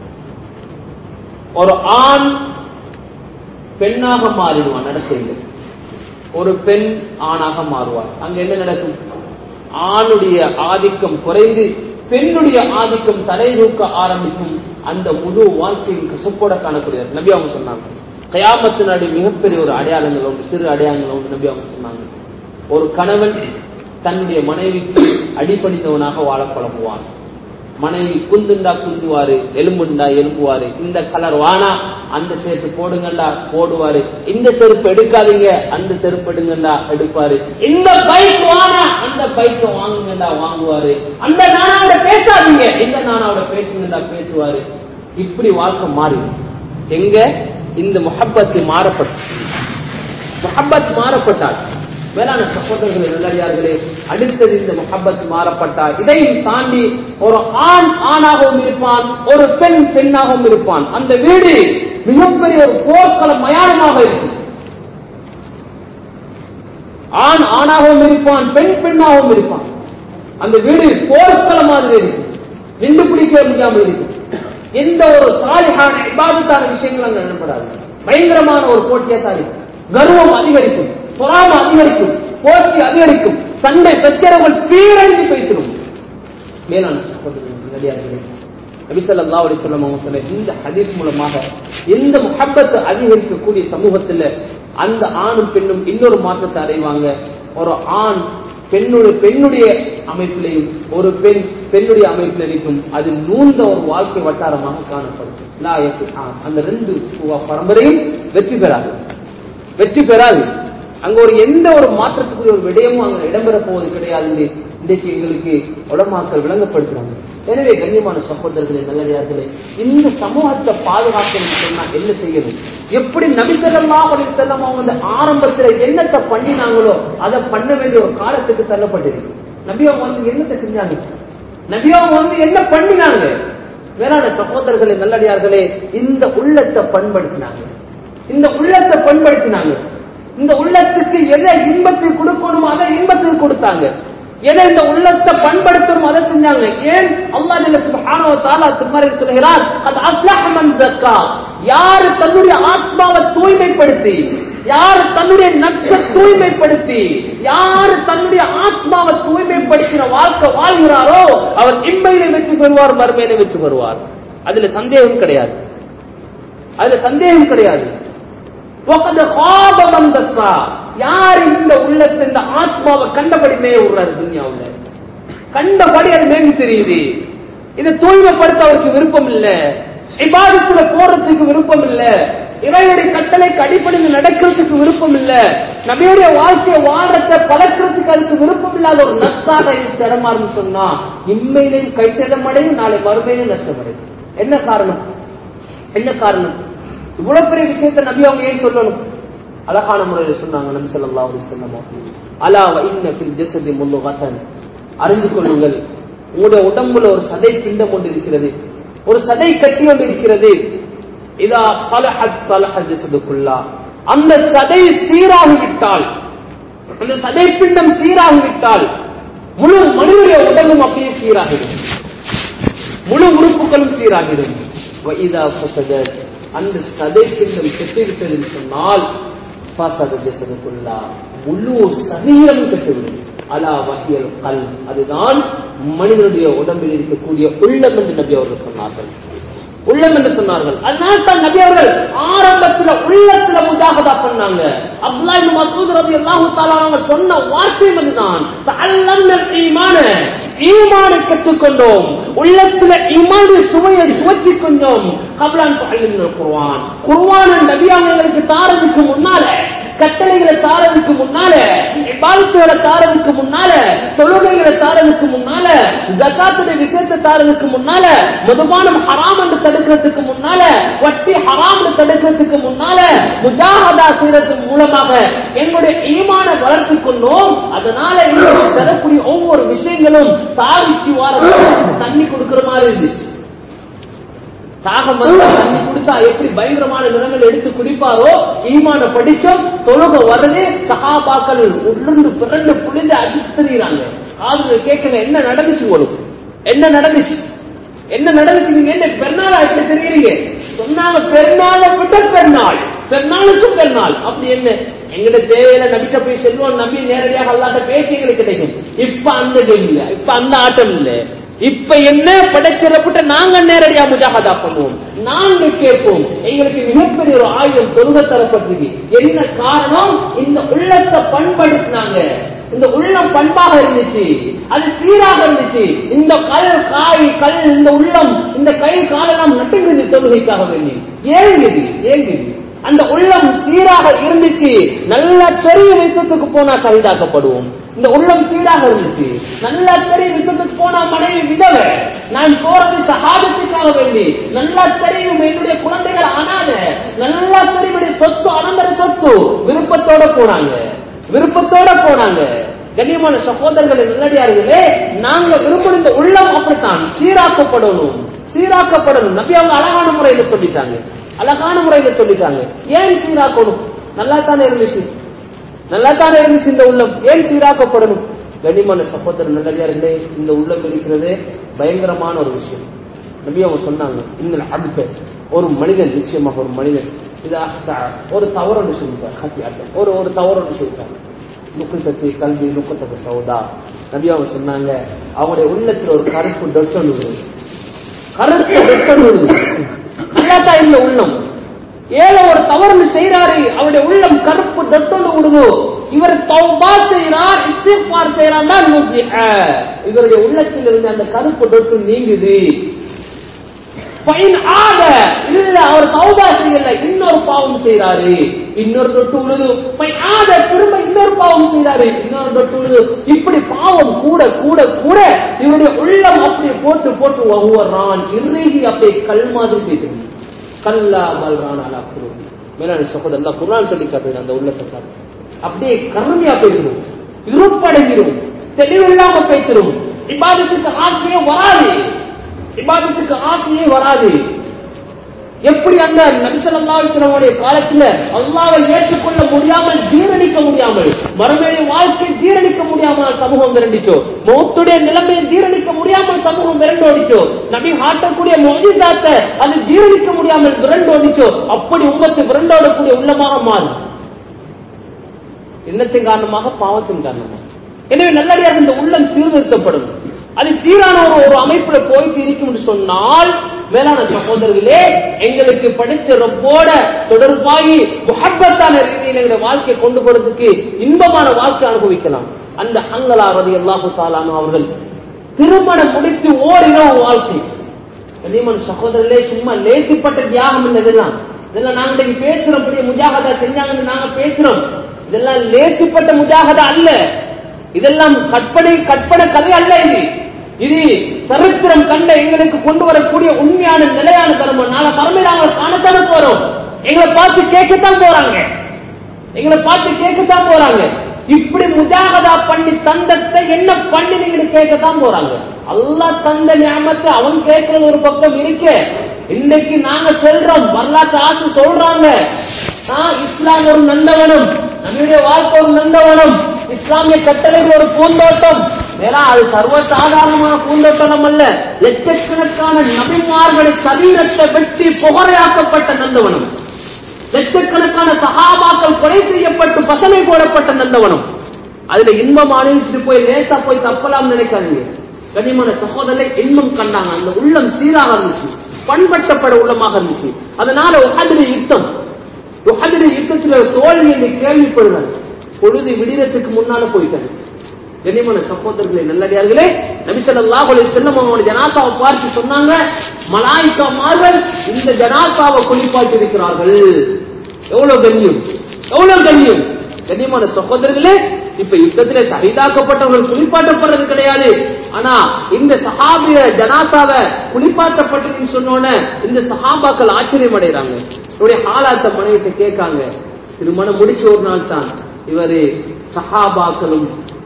ஒரு ஆண் பெண்ணாக மாறிடுவான் நடக்கையில் ஒரு பெண் ஆணாக மாறுவார் அங்க என்ன நடக்கும் ஆணுடைய ஆதிக்கம் குறைந்து பெண்ணுடைய ஆதிக்கம் தலை தூக்க ஆரம்பிக்கும் அந்த முழு வாழ்க்கையின் கசப்போட காணக்கூடிய நபி அவங்க சொன்னாங்க கயாமத்தினுடைய மிகப்பெரிய ஒரு அடையாளங்கள் உண்டு சிறு அடையாளங்கள் உண்டு நபி அவங்க சொன்னாங்க ஒரு கணவன் தன்னுடைய மனைவிக்கு அடிபணிந்தவனாக வாழ பழகுவான் மனைவி குந்துண்டா குந்துவாரு எலும்புண்டா எலும்புவாரு இந்த கலர் வானா அந்த செருப்பு போடுங்கண்டா போடுவாரு இந்த செருப்பு எடுக்காதீங்க அந்த செருப்பு எடுங்கண்டா எடுப்பாரு இந்த பைக் வானா அந்த பைக் வாங்குங்கண்டா வாங்குவாரு அந்த நானாவோட பேசாதீங்க இந்த நானாவோட பேசுங்கண்டா பேசுவாரு இப்படி வாழ்க்கை மாறி எங்க இந்த முஹப்பத்து மாறப்பட்டு முஹப்பத் மாறப்பட்டால் வேளாண் சகோதரர்களே நல்லடியார்களே அடுத்தது இந்த முஹப்பத் மாறப்பட்டால் இதையும் தாண்டி ஒரு ஆண் ஆணாகவும் இருப்பான் ஒரு பெண் பெண்ணாகவும் இருப்பான் அந்த வீடு மிகப்பெரிய ஒரு போர்க்கள மயானமாக இருக்கும் ஆண் ஆணாகவும் இருப்பான் பெண் பெண்ணாகவும் இருப்பான் அந்த வீடு போர்க்கள மாதிரி இருக்கும் நின்று பிடிக்க முடியாமல் இருக்கும் எந்த ஒரு சாலிகான இபாதத்தான விஷயங்கள் அங்க நடைபெறாது பயங்கரமான ஒரு போட்டியா தான் இருக்கும் கர்வம் அதிகரிக்கும் பொறாம அதிகரிக்கும் போட்டி அதிகரிக்கும் சண்டை சச்சரவுகள் சீரழிந்து பேசிடும் மேலான சகோதரர்கள் நடிகார்களே நபிசல்லா அலிஸ்லாம் அவங்க சொன்ன இந்த ஹதீஸ் மூலமாக எந்த முஹப்பத்தை அதிகரிக்கக்கூடிய சமூகத்துல அந்த ஆணும் பெண்ணும் இன்னொரு மாற்றத்தை அடைவாங்க ஒரு ஆண் பெண்ணுடைய பெண்ணுடைய அமைப்பிலையும் ஒரு பெண் பெண்ணுடைய அமைப்பில் இருக்கும் அது நூந்த ஒரு வாழ்க்கை வட்டாரமாக காணப்படும் லா யக்ஹான். அந்த ரெண்டு பரம்பரையும் வெற்றி பெறாது வெற்றி பெறாது அங்க ஒரு எந்த ஒரு மாற்றத்துக்குரிய ஒரு விடயமும் அங்க இடம்பெற போவது கிடையாது என்று இன்றைக்கு எங்களுக்கு உலமாக்கள் விளங்கப்படுத்துறாங்க எனவே கண்ணியமான சகோதரர்களே நல்லடியார்களே இந்த சமூகத்தை பாதுகாக்கணும் சொன்னா என்ன செய்யணும் எப்படி நபிசல்லா செல்லம் அவங்க வந்து ஆரம்பத்துல என்னத்தை பண்ணினாங்களோ அதை பண்ண வேண்டிய ஒரு காலத்துக்கு தள்ளப்பட்டிருக்கு நபி அவங்க வந்து என்னத்தை செஞ்சாங்க நபி அவங்க வந்து என்ன பண்ணினாங்க வேளாண் சகோதரர்களே நல்லடியார்களே இந்த உள்ளத்தை பண்படுத்தினாங்க இந்த உள்ளத்தை பண்படுத்தினாங்க இந்த உள்ளத்துக்கு எதை இன்பத்தை கொடுக்கணுமோ அதை இன்பத்தை கொடுத்தாங்க எதை இந்த உள்ளத்தை பண்படுத்தணும் அதை செஞ்சாங்க ஏன் அல்லாஹ் ஜல்ல சுப்ஹானஹு வ தஆலா திருமறையில் சொல்கிறார் அது அஃப்லஹ மன் ஜக்கா யார் தன்னுடைய ஆத்மாவை தூய்மைப்படுத்தி யார் தன்னுடைய நப்ச தூய்மைப்படுத்தி யார் தன்னுடைய ஆத்மாவை தூய்மைப்படுத்தின வாழ்க்கை வாழ்கிறாரோ அவர் இம்மையிலே வெற்றி பெறுவார் மறுமையிலே வெற்றி பெறுவார் அதுல சந்தேகம் கிடையாது அதுல சந்தேகம் கிடையாது وَقَدْ خَابَ مَنْ دَسَّا. யார் இந்த உள்ளத்தை இந்த ஆத்மாவை கண்டபடி மேய விடுறாரு துன்யாவுல கண்டபடி அது மேய்ந்து தெரியுது இதை தூய்மைப்படுத்த அவருக்கு விருப்பம் இல்ல இபாதத்துல போறதுக்கு விருப்பம் இல்ல இறைவனுடைய கட்டளைக்கு அடிப்படையில் நடக்கிறதுக்கு விருப்பம் இல்ல நபியுடைய வாழ்க்கையை வாழ்றத பழக்கிறதுக்கு அதுக்கு விருப்பம் இல்லாத ஒரு நஷ்டாக இது தரமாறுன்னு சொன்னா இம்மையிலையும் கை சேதமடையும் நாளை மறுமையிலும் நஷ்டமடையும் என்ன காரணம் என்ன காரணம் இவ்வளவு பெரிய விஷயத்தை நபி அவங்க ஏன் சொல்லணும் அழகான முறையில் சொன்னாங்க நபி ஸல்லல்லாஹு அலைஹி வஸல்லம் அலா வ இன்ன ஃபில் ஜஸதி முல்லுகத்தன் அறிந்து கொள்ளுங்கள் உங்களுடைய உடம்புல ஒரு சதை பிண்டம் ஒன்று இருக்கிறது ஒரு சதை கட்டி ஒன்று இருக்கிறது இதா சலஹத் சலஹத் ஜஸதுக்குல்லா அந்த சதை சீராகிவிட்டால் அந்த சதை பிண்டம் சீராகிவிட்டால் முழு மனிதனுடைய உடலும் அப்படியே சீராகிடும் முழு உறுப்புகளும் சீராகிடும் வைதா ஃபசதத் அந்த சதை பிண்டம் கெட்டுவிட்டது என்று சொன்னால் ஃபசத ஜஸதுக்குல்லா முழு சரீரமும் கெட்டுவிடும் அலா வஹியல் கல் அதுதான் மனிதனுடைய உடம்பில் இருக்கக்கூடிய உள்ளம் என்று நபி அவர்கள் சொன்னார்கள் உள்ளம் என்று சொன்னார்கள் அதனால தான் நபி அவர்கள் ஆரம்பத்துல உள்ளத்துல முஜாகதா பண்ணாங்க அப்துல்லா இப்னு மஸ்ஊத் ரலியல்லாஹு தஆலா அவங்க சொன்ன வார்த்தை அதுதான் தஅல்லம்னல் ஈமான ஈமான கற்றுக்கொண்டோம் உள்ளத்துல ஈமான சுவையை சுவைச்சு கொண்டோம் கப்லான் துஅல்லிம்னல் குர்ஆன் குர்ஆன் நபி அவங்களுக்கு தாரதுக்கு முன்னால கட்டளைகளை தாரதுக்கு முன்னால இபாதத்துகளை தாரதுக்கு முன்னால தொழுகைகளை தாரதுக்கு முன்னால ஜகாத்துடைய விஷயத்தை தாரதுக்கு முன்னால மதுபானம் ஹராம் என்று தடுக்கிறதுக்கு முன்னால வட்டி ஹராம் என்று தடுக்கிறதுக்கு முன்னால முஜாஹதா செய்யறது மூலமாக எங்களுடைய ஈமான வளர்த்து கொண்டோம் அதனால எங்களுக்கு தரக்கூடிய ஒவ்வொரு விஷயங்களும் தாவிச்சு வார தண்ணி கொடுக்கிற மாதிரி இருந்துச்சு தாகம் வந்து தண்ணி குடித்தா எப்படி பயங்கரமான நிறங்கள் எடுத்து குடிப்பாரோ ஈமான படிச்சோம் தொழுக வருது சகாபாக்கள் உருண்டு பிறண்டு புளிந்து அடிச்சு தெரியுறாங்க காதுல கேட்கல என்ன நடந்துச்சு உங்களுக்கு என்ன நடந்துச்சு என்ன நடந்துச்சு நீங்க என்ன பெருநாளா எப்படி தெரியுறீங்க சொன்னாங்க பெருநாளை விட பெருநாள் பெருநாளுக்கும் பெருநாள் அப்படி என்ன எங்கிட்ட தேவையில நபிட்ட போய் செல்வோம் நம்பி நேரடியாக அல்லாட்ட பேசி எங்களுக்கு கிடைக்கும் இப்ப அந்த கேம் இல்ல இப்ப அந்த ஆட்டம் இல்ல இப்ப என்ன படைச்சிடப்பட்ட நாங்க நேரடியா முஜாகதா பண்ணுவோம் நாங்க கேட்போம் எங்களுக்கு மிகப்பெரிய ஒரு ஆயுதம் தொழுக தரப்பட்டிருக்கு என்ன காரணம் இந்த உள்ளத்தை பண்படுத்தினாங்க இந்த உள்ளம் பண்பாக இருந்துச்சு அது சீராக இருந்துச்சு இந்த கல் காய் கல் இந்த உள்ளம் இந்த கை காலெல்லாம் நட்டுங்குது தொழுகைக்காக வேண்டி ஏங்குது ஏங்குது அந்த உள்ளம் சீராக இருந்துச்சு நல்ல பெரிய யுத்தத்துக்கு போனா சகிதாக்கப்படுவோம் இந்த உள்ளம் சீராக இருந்துச்சு நல்லா தெரியும் யுத்தத்துக்கு போனா மனைவி விதவை நான் போறது சகாதத்துக்காக வேண்டி நல்லா தெரியும் என்னுடைய குழந்தைகள் அனாத நல்லா தெரியும் என்னுடைய சொத்து அனந்தர சொத்து விருப்பத்தோட போனாங்க விருப்பத்தோட போனாங்க கண்ணியமான சகோதரர்களை நல்லடியார்களே நாங்க விரும்பும் இந்த உள்ளம் அப்படித்தான் சீராக்கப்படணும் சீராக்கப்படணும் நபி அவங்க அழகான முறையில சொல்லிட்டாங்க அழகான முறையில சொல்லிட்டாங்க ஏன் சீராக்கணும் நல்லா தானே இருந்துச்சு நல்லா தானே இருந்துச்சு இந்த உள்ளம் ஏன் சீராக்கப்படணும் கண்ணியமான சகோதரர் நல்லடியார்களே இந்த உள்ளம் இருக்கிறதே பயங்கரமான ஒரு விஷயம் நபி அவங்க சொன்னாங்க இன்னும் அடுத்த ஒரு மனிதன் நிச்சயமாக ஒரு மனிதன் இது அஹ்தா, ஒரு தவறோடு சொல்லிட்டார் ஹத்தி அட்ட ஒரு ஒரு தவறோடு சொல்லிட்டாங்க நுக்கத்தத்து கல்வி நுக்கத்தக்கு சௌதா நபி அவங்க சொன்னாங்க அவங்களுடைய உள்ளத்துல ஒரு கருப்பு டொட்டொன்று விழுது கருப்பு டொட்டொன்று விழுது நல்லா தான் இந்த உள்ளம் ஏழை ஒரு தவறு செய்யறாரு அவருடைய உள்ளம் கருப்பு டொட்டொன்று விடுதோ இவர் தௌபா செய்யறார் இஸ்திஃபார் செய்யறார்னா இவருடைய உள்ளத்தில் இருந்து அந்த கருப்பு டொட்டு நீங்குது ஃபைன் ஆக இல்ல அவர் தௌபா செய்யல இன்னொரு பாவம் செய்யறாரு இன்னொரு தொட்டு உழுது ஃபைன் ஆக திரும்ப இன்னொரு பாவம் செய்யறாரு இன்னொரு தொட்டு உழுது இப்படி பாவம் கூட கூட கூட இவருடைய உள்ளம் அப்படி போட்டு போட்டு ஒவ்வொருறான் இறுகி அப்படியே கல் மாதிரி போயிட்டு கல்லா மல்றான் அலா குருவி மேலான சகோதரன் குரான் சொல்லி காட்டுது அந்த உள்ளத்தை காட்டு அப்படியே கருமையா போயிடும் இருப்படைஞ்சிடும் தெளிவில்லாம போய்த்திடும் இபாதத்துக்கு ஆசையே வராது இபாதத்துக்கு ஆசையே வராது எப்படி அந்த நபிசல்லாவுடைய காலத்துல அல்லாவை ஏற்றுக்கொள்ள முடியாமல் ஜீரணிக்க முடியாமல் மறுமையை வாழ்க்கை ஜீரணிக்க முடியாமல் சமூகம் விரண்டிச்சோ மௌத்துடைய நிலைமையை ஜீரணிக்க முடியாமல் சமூகம் விரண்டோடிச்சோ நபி காட்டக்கூடிய மொழிதாத்த அது ஜீரணிக்க முடியாமல் விரண்டோடிச்சோ அப்படி உம்மத்து விரண்டோடக்கூடிய உள்ளமாக மாறும் எண்ணத்தின் காரணமாக பாவத்தின் காரணமாக எனவே நல்லடியாக இந்த உள்ளம் சீர்திருத்தப்படும் அது சீரான ஒரு ஒரு அமைப்புல போயிட்டு இருக்கும் என்று சொன்னால் மேலான சகோதரர்களே எங்களுக்கு படிச்ச ரொம்போட தொடர்பாகி முகப்பத்தான ரீதியில் எங்களுடைய வாழ்க்கையை கொண்டு போறதுக்கு இன்பமான வாழ்க்கை அனுபவிக்கலாம் அந்த அங்கலா ரதி அல்லாஹு தாலானு அவர்கள் திருமணம் முடித்து ஓரிரவு வாழ்க்கை கண்ணியமான சகோதரர்களே சும்மா லேசிப்பட்ட தியாகம் இல்லை இதெல்லாம் இதெல்லாம் நாங்க இன்னைக்கு பேசுறோம் பெரிய முஜாகதா செஞ்சாங்கன்னு நாங்க பேசுறோம் இதெல்லாம் லேசிப்பட்ட முஜாகதா அல்ல இதெல்லாம் கற்பனை கற்பனை கதை அல்ல இது இது சரித்திரம் கண்ட எங்களுக்கு கொண்டு வரக்கூடிய உண்மையான நிலையான தர்மம் நாளை மறுமையில அவங்க காணத்தானே போறோம் எங்களை பார்த்து கேட்கத்தான் போறாங்க எங்களை பார்த்து கேட்கத்தான் போறாங்க இப்படி முஜாகதா பண்ணி தந்தத்தை என்ன பண்ணினீங்கன்னு கேட்கத்தான் போறாங்க அல்லாஹ் தந்த ஞாபகத்தை அவன் கேட்கறது ஒரு பக்கம் இருக்கு இன்னைக்கு நாங்க சொல்றோம் வரலாற்று ஆசை சொல்றாங்க ஆ, இஸ்லாம் ஒரு நந்தவனம் நம்முடைய வாழ்க்கை ஒரு நந்தவனம் இஸ்லாமிய கட்டளைகள் ஒரு பூந்தோட்டம் ஏன்னா அது சர்வசாதாரணமான பூந்தோட்டம் அல்ல லட்சக்கணக்கான நபிமார்களை சரீரத்தை வெட்டி புகழையாக்கப்பட்ட நந்தவனம் லட்சக்கணக்கான சகாபாக்கள் கொலை செய்யப்பட்டு பசமை போடப்பட்ட நந்தவனம் அதுல இன்பம் அணிவிச்சுட்டு போய் லேசா போய் தப்பலாம் நினைக்காதீங்க கனிமன சகோதரரை இன்பம் கண்டாங்க அந்த உள்ளம் சீராக இருந்துச்சு பண்பட்டப்பட உள்ளமாக இருந்துச்சு அதனால உகதிர யுத்தம் உகதிர யுத்தத்துல தோல்வி என்று கேள்விப்படுறாங்க பொழுது விடியறதுக்கு முன்னால போயிட்டாங்க கண்ணியமான சகோதரர்களே நல்லடியார்களே நபிசல்லாஹ் செல்லம் அவனோட ஜனாசாவை பார்த்து சொன்னாங்க மலாய்க்காமார்கள் இந்த ஜனாசாவை குளிப்பாட்டி இருக்கிறார்கள் எவ்வளவு கண்ணியம் எவ்வளவு கண்ணியம் கண்ணியமான சகோதரர்களே இப்ப யுத்தத்திலே சகிதாக்கப்பட்டவர்கள் குளிப்பாட்டப்படுறது கிடையாது ஆனா இந்த சஹாபிய ஜனாசாவை குளிப்பாட்டப்பட்டதுன்னு சொன்னோன்னே இந்த சஹாபாக்கள் ஆச்சரியம் அடைகிறாங்க இவருடைய ஹாலாத்த மனைவிட்டு கேட்காங்க திருமணம் முடிச்ச ஒரு நாள் தான் இவரு சஹாபாக்களும்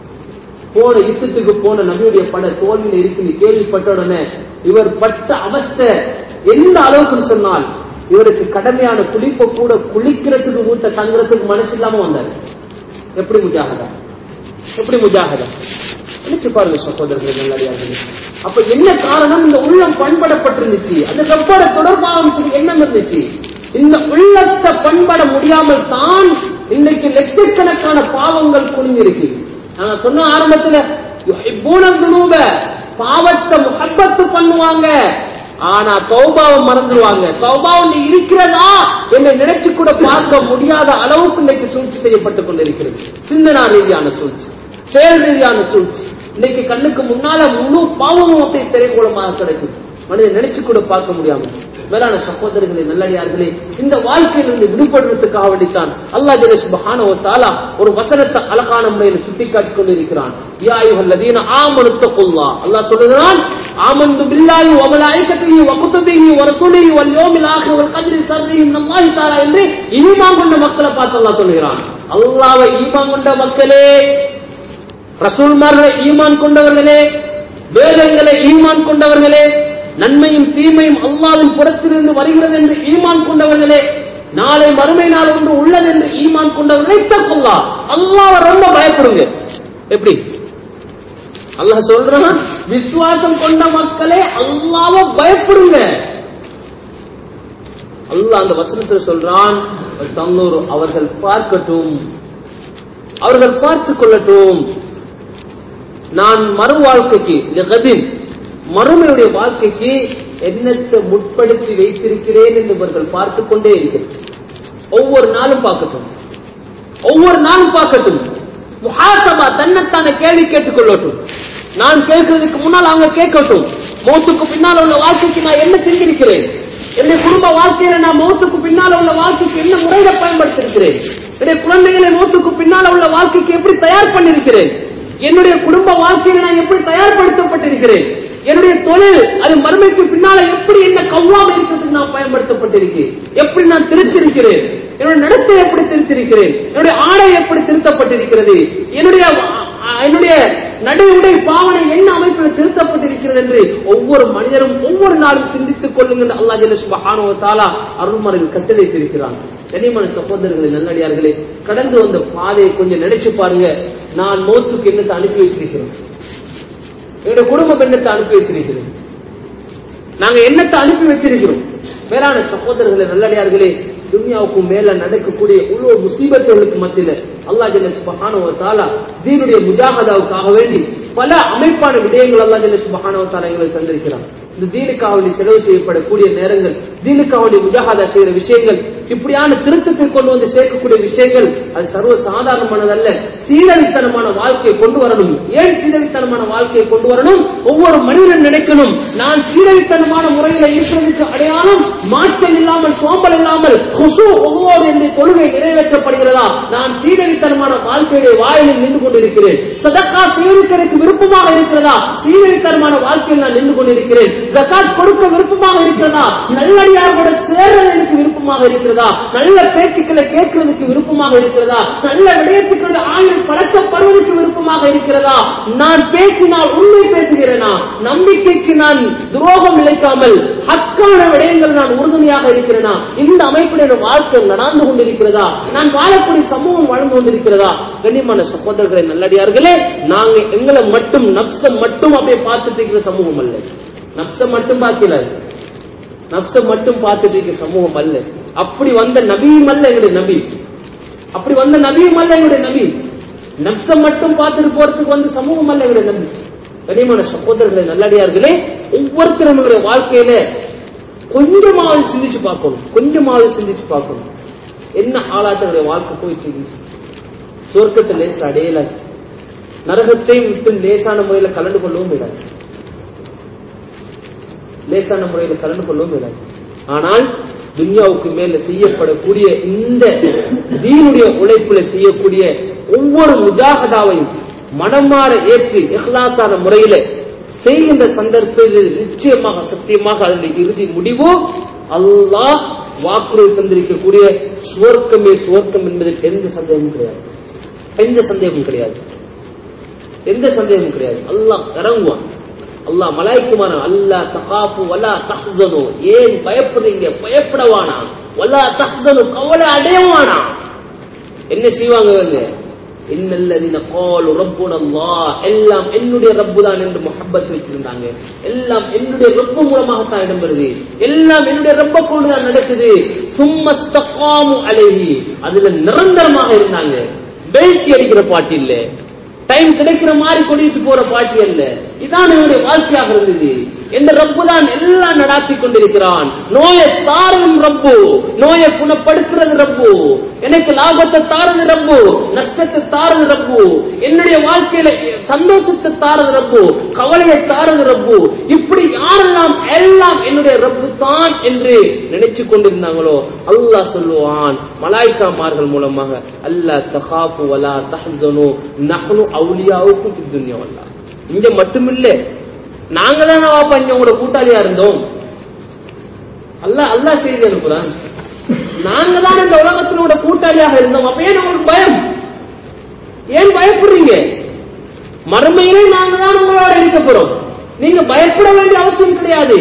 போன யுத்தத்துக்கு போன நபியுடைய பட தோல்வியில இருக்குன்னு கேள்விப்பட்ட உடனே இவர் பட்ட அவஸ்தை எந்த அளவுக்கு சொன்னால் இவருக்கு கடமையான குளிப்பை கூட குளிக்கிறதுக்கு ஊட்ட தங்குறதுக்கு மனசு இல்லாம வந்தார் எப்படி முஜாகதா எப்படி முஜாகதா நினைச்சு பாருங்க சகோதரர்கள் நல்லடியார்கள் அப்ப என்ன காரணம் இந்த உள்ளம் பண்படப்பட்டிருந்துச்சு அந்த ரப்போட தொடர்பாக சொல்லி எண்ணம் இருந்துச்சு இந்த உள்ளத்தை பண்பட முடியாமல் தான் இன்னைக்கு லட்சக்கணக்கான பாவங்கள் குனிஞ்சிருக்கு நான் சொன்ன ஆரம்பத்துல யுஹிப்பூன துனூப பாவத்தை முஹப்பத்து பண்ணுவாங்க ஆனா தௌபாவை மறந்துடுவாங்க தௌபா ஒன்று இருக்கிறதா என்று நினைச்சு கூட பார்க்க முடியாத அளவுக்கு இன்னைக்கு சூழ்ச்சி செய்யப்பட்டுக் கொண்டிருக்கிறது சிந்தனா ரீதியான சூழ்ச்சி செயல் ரீதியான சூழ்ச்சி இன்னைக்கு கண்ணுக்கு முன்னால முழு பாவமும் அப்படியே திரைக்கோளமாக கிடைக்கும் மனிதன் நினைச்சு கூட பார்க்க முடியாம மேலான சகோதரர்களே நல்லடியார்களே இந்த வாழ்க்கையிலிருந்து விடுபடுறதுக்காக வேண்டித்தான் அல்லாஹ் ஜெல சுப்ஹானஹு வ தஆலா ஒரு வசனத்தை அழகான முறையில் சுட்டிக்காட்டிக் கொண்டிருக்கிறான் யா அய்யுஹல்லதீன ஆமனு தக்குல்லாஹ் அல்லாஹ் சொல்லுகிறான் ஆமன்து பில்லாஹி வ மலாயிகத்திஹி வ குதுபிஹி வ ரசூலிஹி வல் யௌமில் ஆখির வல் கத்ரி ஸர்ரிஹி மினல்லாஹி தஆலா என்று ஈமான் கொண்ட மக்களை பார்த்து அல்லாஹ் சொல்லுகிறான் அல்லாஹ்வை ஈமான் கொண்ட மக்களே ரசூல்மார்களை ஈமான் கொண்டவர்களே வேதங்களை ஈமான் கொண்டவர்களே நன்மையும் தீமையும் அல்லாவின் புறத்திலிருந்து வருகிறது என்று ஈமான் கொண்டவர்களே நாளை மறுமை நாள் ஒன்று உள்ளது என்று ஈமான் கொண்டவர்களை தக்குல்லா அல்லாவை ரொம்ப பயப்படுங்க எப்படி அல்லாஹ் சொல்றான் விசுவாசம் கொண்ட மக்களே அல்லாவை பயப்படுங்க அல்லாஹ் அந்த வசனத்தில் சொல்றான் தன்னூர் அவர்கள் பார்க்கட்டும் அவர்கள் பார்த்துக் கொள்ளட்டும் நான் மறு வாழ்க்கைக்கு லகதின் மறுமையுடைய வாழ்க்கைக்கு என்னத்தை முற்படுத்தி வைத்திருக்கிறேன் என்று இவர்கள் பார்த்துக் கொண்டே இருக்கிறேன் ஒவ்வொரு நாளும் பார்க்கட்டும் ஒவ்வொரு நாளும் பார்க்கட்டும் முஹாசபா தன்னைத்தானே கேள்வி கேட்டுக் கொள்ளட்டும் நான் கேட்கறதுக்கு முன்னால் அவங்க கேட்கட்டும் மௌத்துக்கு பின்னால் உள்ள வாழ்க்கைக்கு நான் என்ன செஞ்சிருக்கிறேன் என்னுடைய குடும்ப வாழ்க்கையில நான் மௌத்துக்கு பின்னால உள்ள வாழ்க்கைக்கு என்ன முறையில பயன்படுத்திருக்கிறேன் என்னுடைய குழந்தைகளை மௌத்துக்கு பின்னால உள்ள வாழ்க்கைக்கு எப்படி தயார் பண்ணிருக்கிறேன் என்னுடைய குடும்ப வாழ்க்கையில நான் எப்படி தயார்படுத்தப்பட்டிருக்கிறேன் என்னுடைய தொழில் அது மறுமைக்கு பின்னால எப்படி என்ன கவ்வாம இருக்கிறதுக்கு நான் பயன்படுத்தப்பட்டிருக்கேன் எப்படி நான் திருத்திருக்கிறேன் என்னுடைய நடத்தை எப்படி திருத்திருக்கிறேன் என்னுடைய ஆடை எப்படி திருத்தப்பட்டிருக்கிறது என்னுடைய என்னுடைய நடை உடை பாவனை என்ன அமைப்பில் திருத்தப்பட்டிருக்கிறது என்று ஒவ்வொரு மனிதரும் ஒவ்வொரு நாளும் சிந்தித்துக் கொள்ளுங்கள் அல்லா ஜெல்ல சுபஹானோ தாலா அருள்மறையில் கட்டளைத்திருக்கிறான் கனிமன சகோதரர்களே நல்லடியார்களே கடந்து வந்த பாதையை கொஞ்சம் நினைச்சு பாருங்க நான் மோத்துக்கு என்னத்தை அனுப்பி வச்சிருக்கிறோம் என்னுடைய குடும்பம் என்னத்தை அனுப்பி வச்சிருக்கிறோம் நாங்க என்னத்தை அனுப்பி வச்சிருக்கிறோம் மேலான சகோதரர்களே நல்லடியார்களே துன்யாவுக்கு மேல நடக்கக்கூடிய இவ்வளவு முசீபத்துகளுக்கு மத்தியில அல்லா ஜல்ல சுபஹானவ தாலா தீனுடைய முஜாகதாவுக்காக வேண்டி பல அமைப்பான விடயங்கள் அல்லா ஜல்ல சுபஹானவ தாலா எங்களுக்கு தந்திருக்கிறார் இந்த தீனுக்காக வேண்டி செலவு செய்யப்படக்கூடிய நேரங்கள் தீனுக்காக வேண்டி முஜாகதா செய்யற விஷயங்கள் இப்படியான திருத்தத்தை கொண்டு வந்து சேர்க்கக்கூடிய விஷயங்கள் அது சர்வ சாதாரணமானதல்ல சீரழித்தனமான வாழ்க்கையை கொண்டு வரணும் ஏன் சீரழித்தனமான வாழ்க்கையை கொண்டு வரணும் ஒவ்வொரு மனிதன் நினைக்கணும் நான் சீரழித்தனமான முறையில இருக்கிறதுக்கு அடையாளம் மாற்றம் இல்லாமல் சோம்பல் இல்லாமல் கொசு ஒவ்வொரு என்ற தொழுகை நிறைவேற்றப்படுகிறதா நான் சீரழித்தனமான வாழ்க்கையுடைய வாயிலில் நின்று கொண்டிருக்கிறேன் சதக்கா செய்வதற்கு விருப்பமாக இருக்கிறதா சீரழித்தனமான வாழ்க்கையில் நான் நின்று கொண்டிருக்கிறேன் ஜகாத் கொடுக்க விருப்பமாக இருக்கிறதா நல்லடியாரோட சேர்றது எனக்கு விருப்பமாக இருக்கிறதா நல்ல பேச்சுக்களை கேட்கறதுக்கு விருப்பமாக இருக்கிறதா நல்ல விடயத்துக்கள் ஆயுள் பழக்கப்படுவதற்கு விருப்பமாக இருக்கிறதா நான் பேசினால் உண்மை பேசுகிறேனா நம்பிக்கைக்கு நான் துரோகம் இழைக்காமல் ஹக்கான விடயங்கள் நான் உறுதுணையாக இருக்கிறேனா இந்த அமைப்புடைய வாழ்க்கை நடந்து கொண்டிருக்கிறதா நான் வாழக்கூடிய சமூகம் வாழ்ந்து கொண்டிருக்கிறதா கண்ணியமான சகோதரர்களை நல்லடியார்களே நாங்க எங்களை மட்டும் நப்சம் மட்டும் அப்படியே பார்த்துட்டு இருக்கிற சமூகம் அல்ல நப்சம் மட்டும் பார்க்கல நப்சம் மட்டும் பார்த்துட்டு இருக்கிற சமூகம் அல்ல அப்படி வந்த நபியும் அல்ல எங்களுடைய நபி அப்படி வந்த நபியும் அல்ல எங்களுடைய நபி நப்சம் மட்டும் பார்த்துட்டு போறதுக்கு வந்த சமூகம் அல்ல எங்களுடைய நபி கனிமான சகோதரர்களை நல்லடியார்களே ஒவ்வொருத்தரும் நம்மளுடைய வாழ்க்கையில கொஞ்சமாவது சிந்திச்சு பார்க்கணும் கொஞ்சமாவது சிந்திச்சு பார்க்கணும் என்ன ஆளாத்தங்களுடைய வாழ்க்கை போயிட்டு இருந்துச்சு சொர்க்கத்தை லேச அடையல நரகத்தை விட்டு லேசான முறையில கலந்து கொள்ளவும் விடாது லேசான முறையில கலந்து கொள்ளவும் விடாது ஆனால் துன்யாவுக்கு மேல செய்யப்படக்கூடிய இந்த தீனுடைய உழைப்புல செய்யக்கூடிய ஒவ்வொரு முஜாகதாவையும் மனமாற ஏற்றி இஹ்லாசான முறையில செய்கின்ற சந்தர்ப்பத்தில் நிச்சயமாக சத்தியமாக அதில் இறுதி முடிவோ அல்லாஹ் வாக்குறுதி தந்திருக்கக்கூடிய சுவர்க்கமே சுவர்க்கம் என்பதில் எந்த சந்தேகமும் கிடையாது எந்த சந்தேகமும் கிடையாது எந்த சந்தேகமும் கிடையாது அல்லாஹ் இறங்குவான் அல்லாஹ் மலாய்க்குமான அல்லா தகாப்பு வலா தஹ்சனு ஏன் பயப்படுறீங்க பயப்படவானா வலா தஹ்சனு கவலை அடையவானா என்ன செய்வாங்க இவங்க இன்னல்லதீன காலு ரப்புன அல்லாஹ் எல்லாம் என்னுடைய ரப்பு தான் என்று முஹப்பத் வச்சிருந்தாங்க எல்லாம் என்னுடைய ரப்பு மூலமாகத்தான் இடம்பெறுது எல்லாம் என்னுடைய ரப்ப கொண்டு தான் நடக்குது சும்ம தகாமு அலைஹி அதுல நிரந்தரமாக இருந்தாங்க பெல்ட் அடிக்கிற பாட்டு இல்ல டைம் கிடைக்கிற மாதிரி கொடிட்டு போற பாட்டி அல்ல இதான் என்னுடைய வாழ்க்கையாக இருந்தது எந்த ரப்பு தான் எல்லாம் நடாத்தி கொண்டிருக்கிறான் நோயை தாரும் ரப்பு நோயை குணப்படுத்துறது ரப்பு எனக்கு லாபத்தை தாரது ரப்பு நஷ்டத்தை தாரது ரப்பு என்னுடைய வாழ்க்கையில சந்தோஷத்தை தாரது ரப்பு கவலையை தாரது ரப்பு இப்படி யாரெல்லாம் எல்லாம் என்னுடைய ரப்பு தான் என்று நினைச்சு கொண்டிருந்தாங்களோ அல்லாஹ் சொல்லுவான் மலாய்க்காமார்கள் மூலமாக அல்லா தகாப்பு வலா தஹ்சனு நஹ்னு அவுலியாவுக்கும் துன்யா வல்லா இங்க மட்டுமில்ல நாங்க தானே வாப்பா இங்க உங்களோட கூட்டாளியா இருந்தோம் அல்லாஹ் அல்லாஹ் செய்தி அனுப்புறான் நாங்க தான் இந்த உலகத்தினோட கூட்டாளியாக இருந்தோம் அப்ப ஏன் உங்களுக்கு பயம் ஏன் பயப்படுறீங்க மறுமையிலே நாங்க தான் உங்களோட இருக்க போறோம் நீங்க பயப்பட வேண்டிய அவசியம் கிடையாது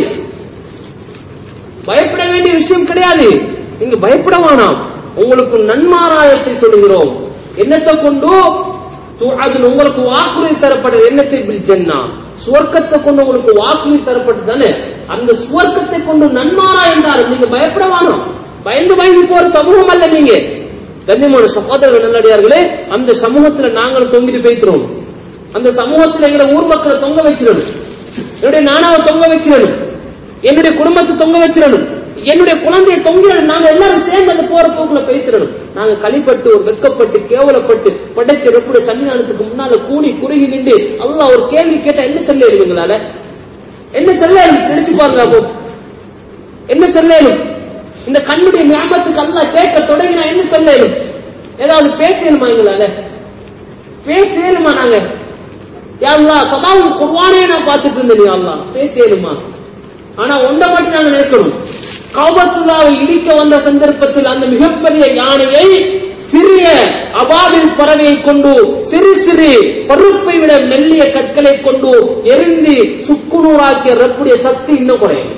பயப்பட வேண்டிய விஷயம் கிடையாது நீங்க பயப்பட வேணாம் உங்களுக்கு நன்மாராயத்தை சொல்லுகிறோம் என்னத்தை கொண்டு அது உங்களுக்கு வாக்குறுதி தரப்பட்டது என்னத்தை பில் ஜன்னா சுவர்க்கத்தை கொண்டு உங்களுக்கு வாக்குறுதி தரப்பட்டது தானே அந்த சுவர்க்கத்தை கொண்டு நன்மாரா என்றாலும் நீங்க பயப்பட வேணாம் பயந்து பயந்து போற சமூகம் அல்ல நீங்க கண்ணியமான சகோதரர்கள் நல்லடியார்களே அந்த சமூகத்துல நாங்களும் தொங்கிட்டு போய்க்கிறோம் அந்த சமூகத்துல எங்க ஊர் மக்களை தொங்க வச்சிடணும் என்னுடைய நானாவை தொங்க வச்சிடணும் என்னுடைய குடும்பத்தை தொங்க வச்சிடணும் என்னுடைய குழந்தையை தொங்கிடணும் நாங்க எல்லாரும் சேர்ந்து அந்த போற போக்குல பேசிடணும் நாங்க களிப்பட்டு ஒரு வெக்கப்பட்டு கேவலப்பட்டு படைச்ச ரெப்புடைய சன்னிதானத்துக்கு முன்னால கூடி குறுகி நின்று அல்லாஹ் ஒரு கேள்வி கேட்டா என்ன சொல்ல எங்களால என்ன சொல்ல நினைச்சு பாருங்க அப்போ என்ன சொல்ல இந்த கண்ணுடைய ஞாபகத்துக்கு அல்லாஹ் கேட்க தொடங்கினா என்ன சொல்ல ஏதாவது பேசணுமா எங்களால பேசணுமா நாங்க யாழ்லா சதாவும் குர்வானே நான் பார்த்துட்டு இருந்தேன் யாழ்லா பேசணுமா ஆனா ஒன்றை மட்டும் நாங்க நினைக்கணும் கௌபத்துல்லாவை இடிக்க வந்த சந்தர்ப்பத்தில் அந்த மிகப்பெரிய யானையை சிறிய அபாவில் பறவையை கொண்டு சிறு சிறு பருப்பை விட மெல்லிய கற்களை கொண்டு எரிந்து சுக்குநூறாக்கிய ரப்புடைய சக்தி இன்னும் குறையும்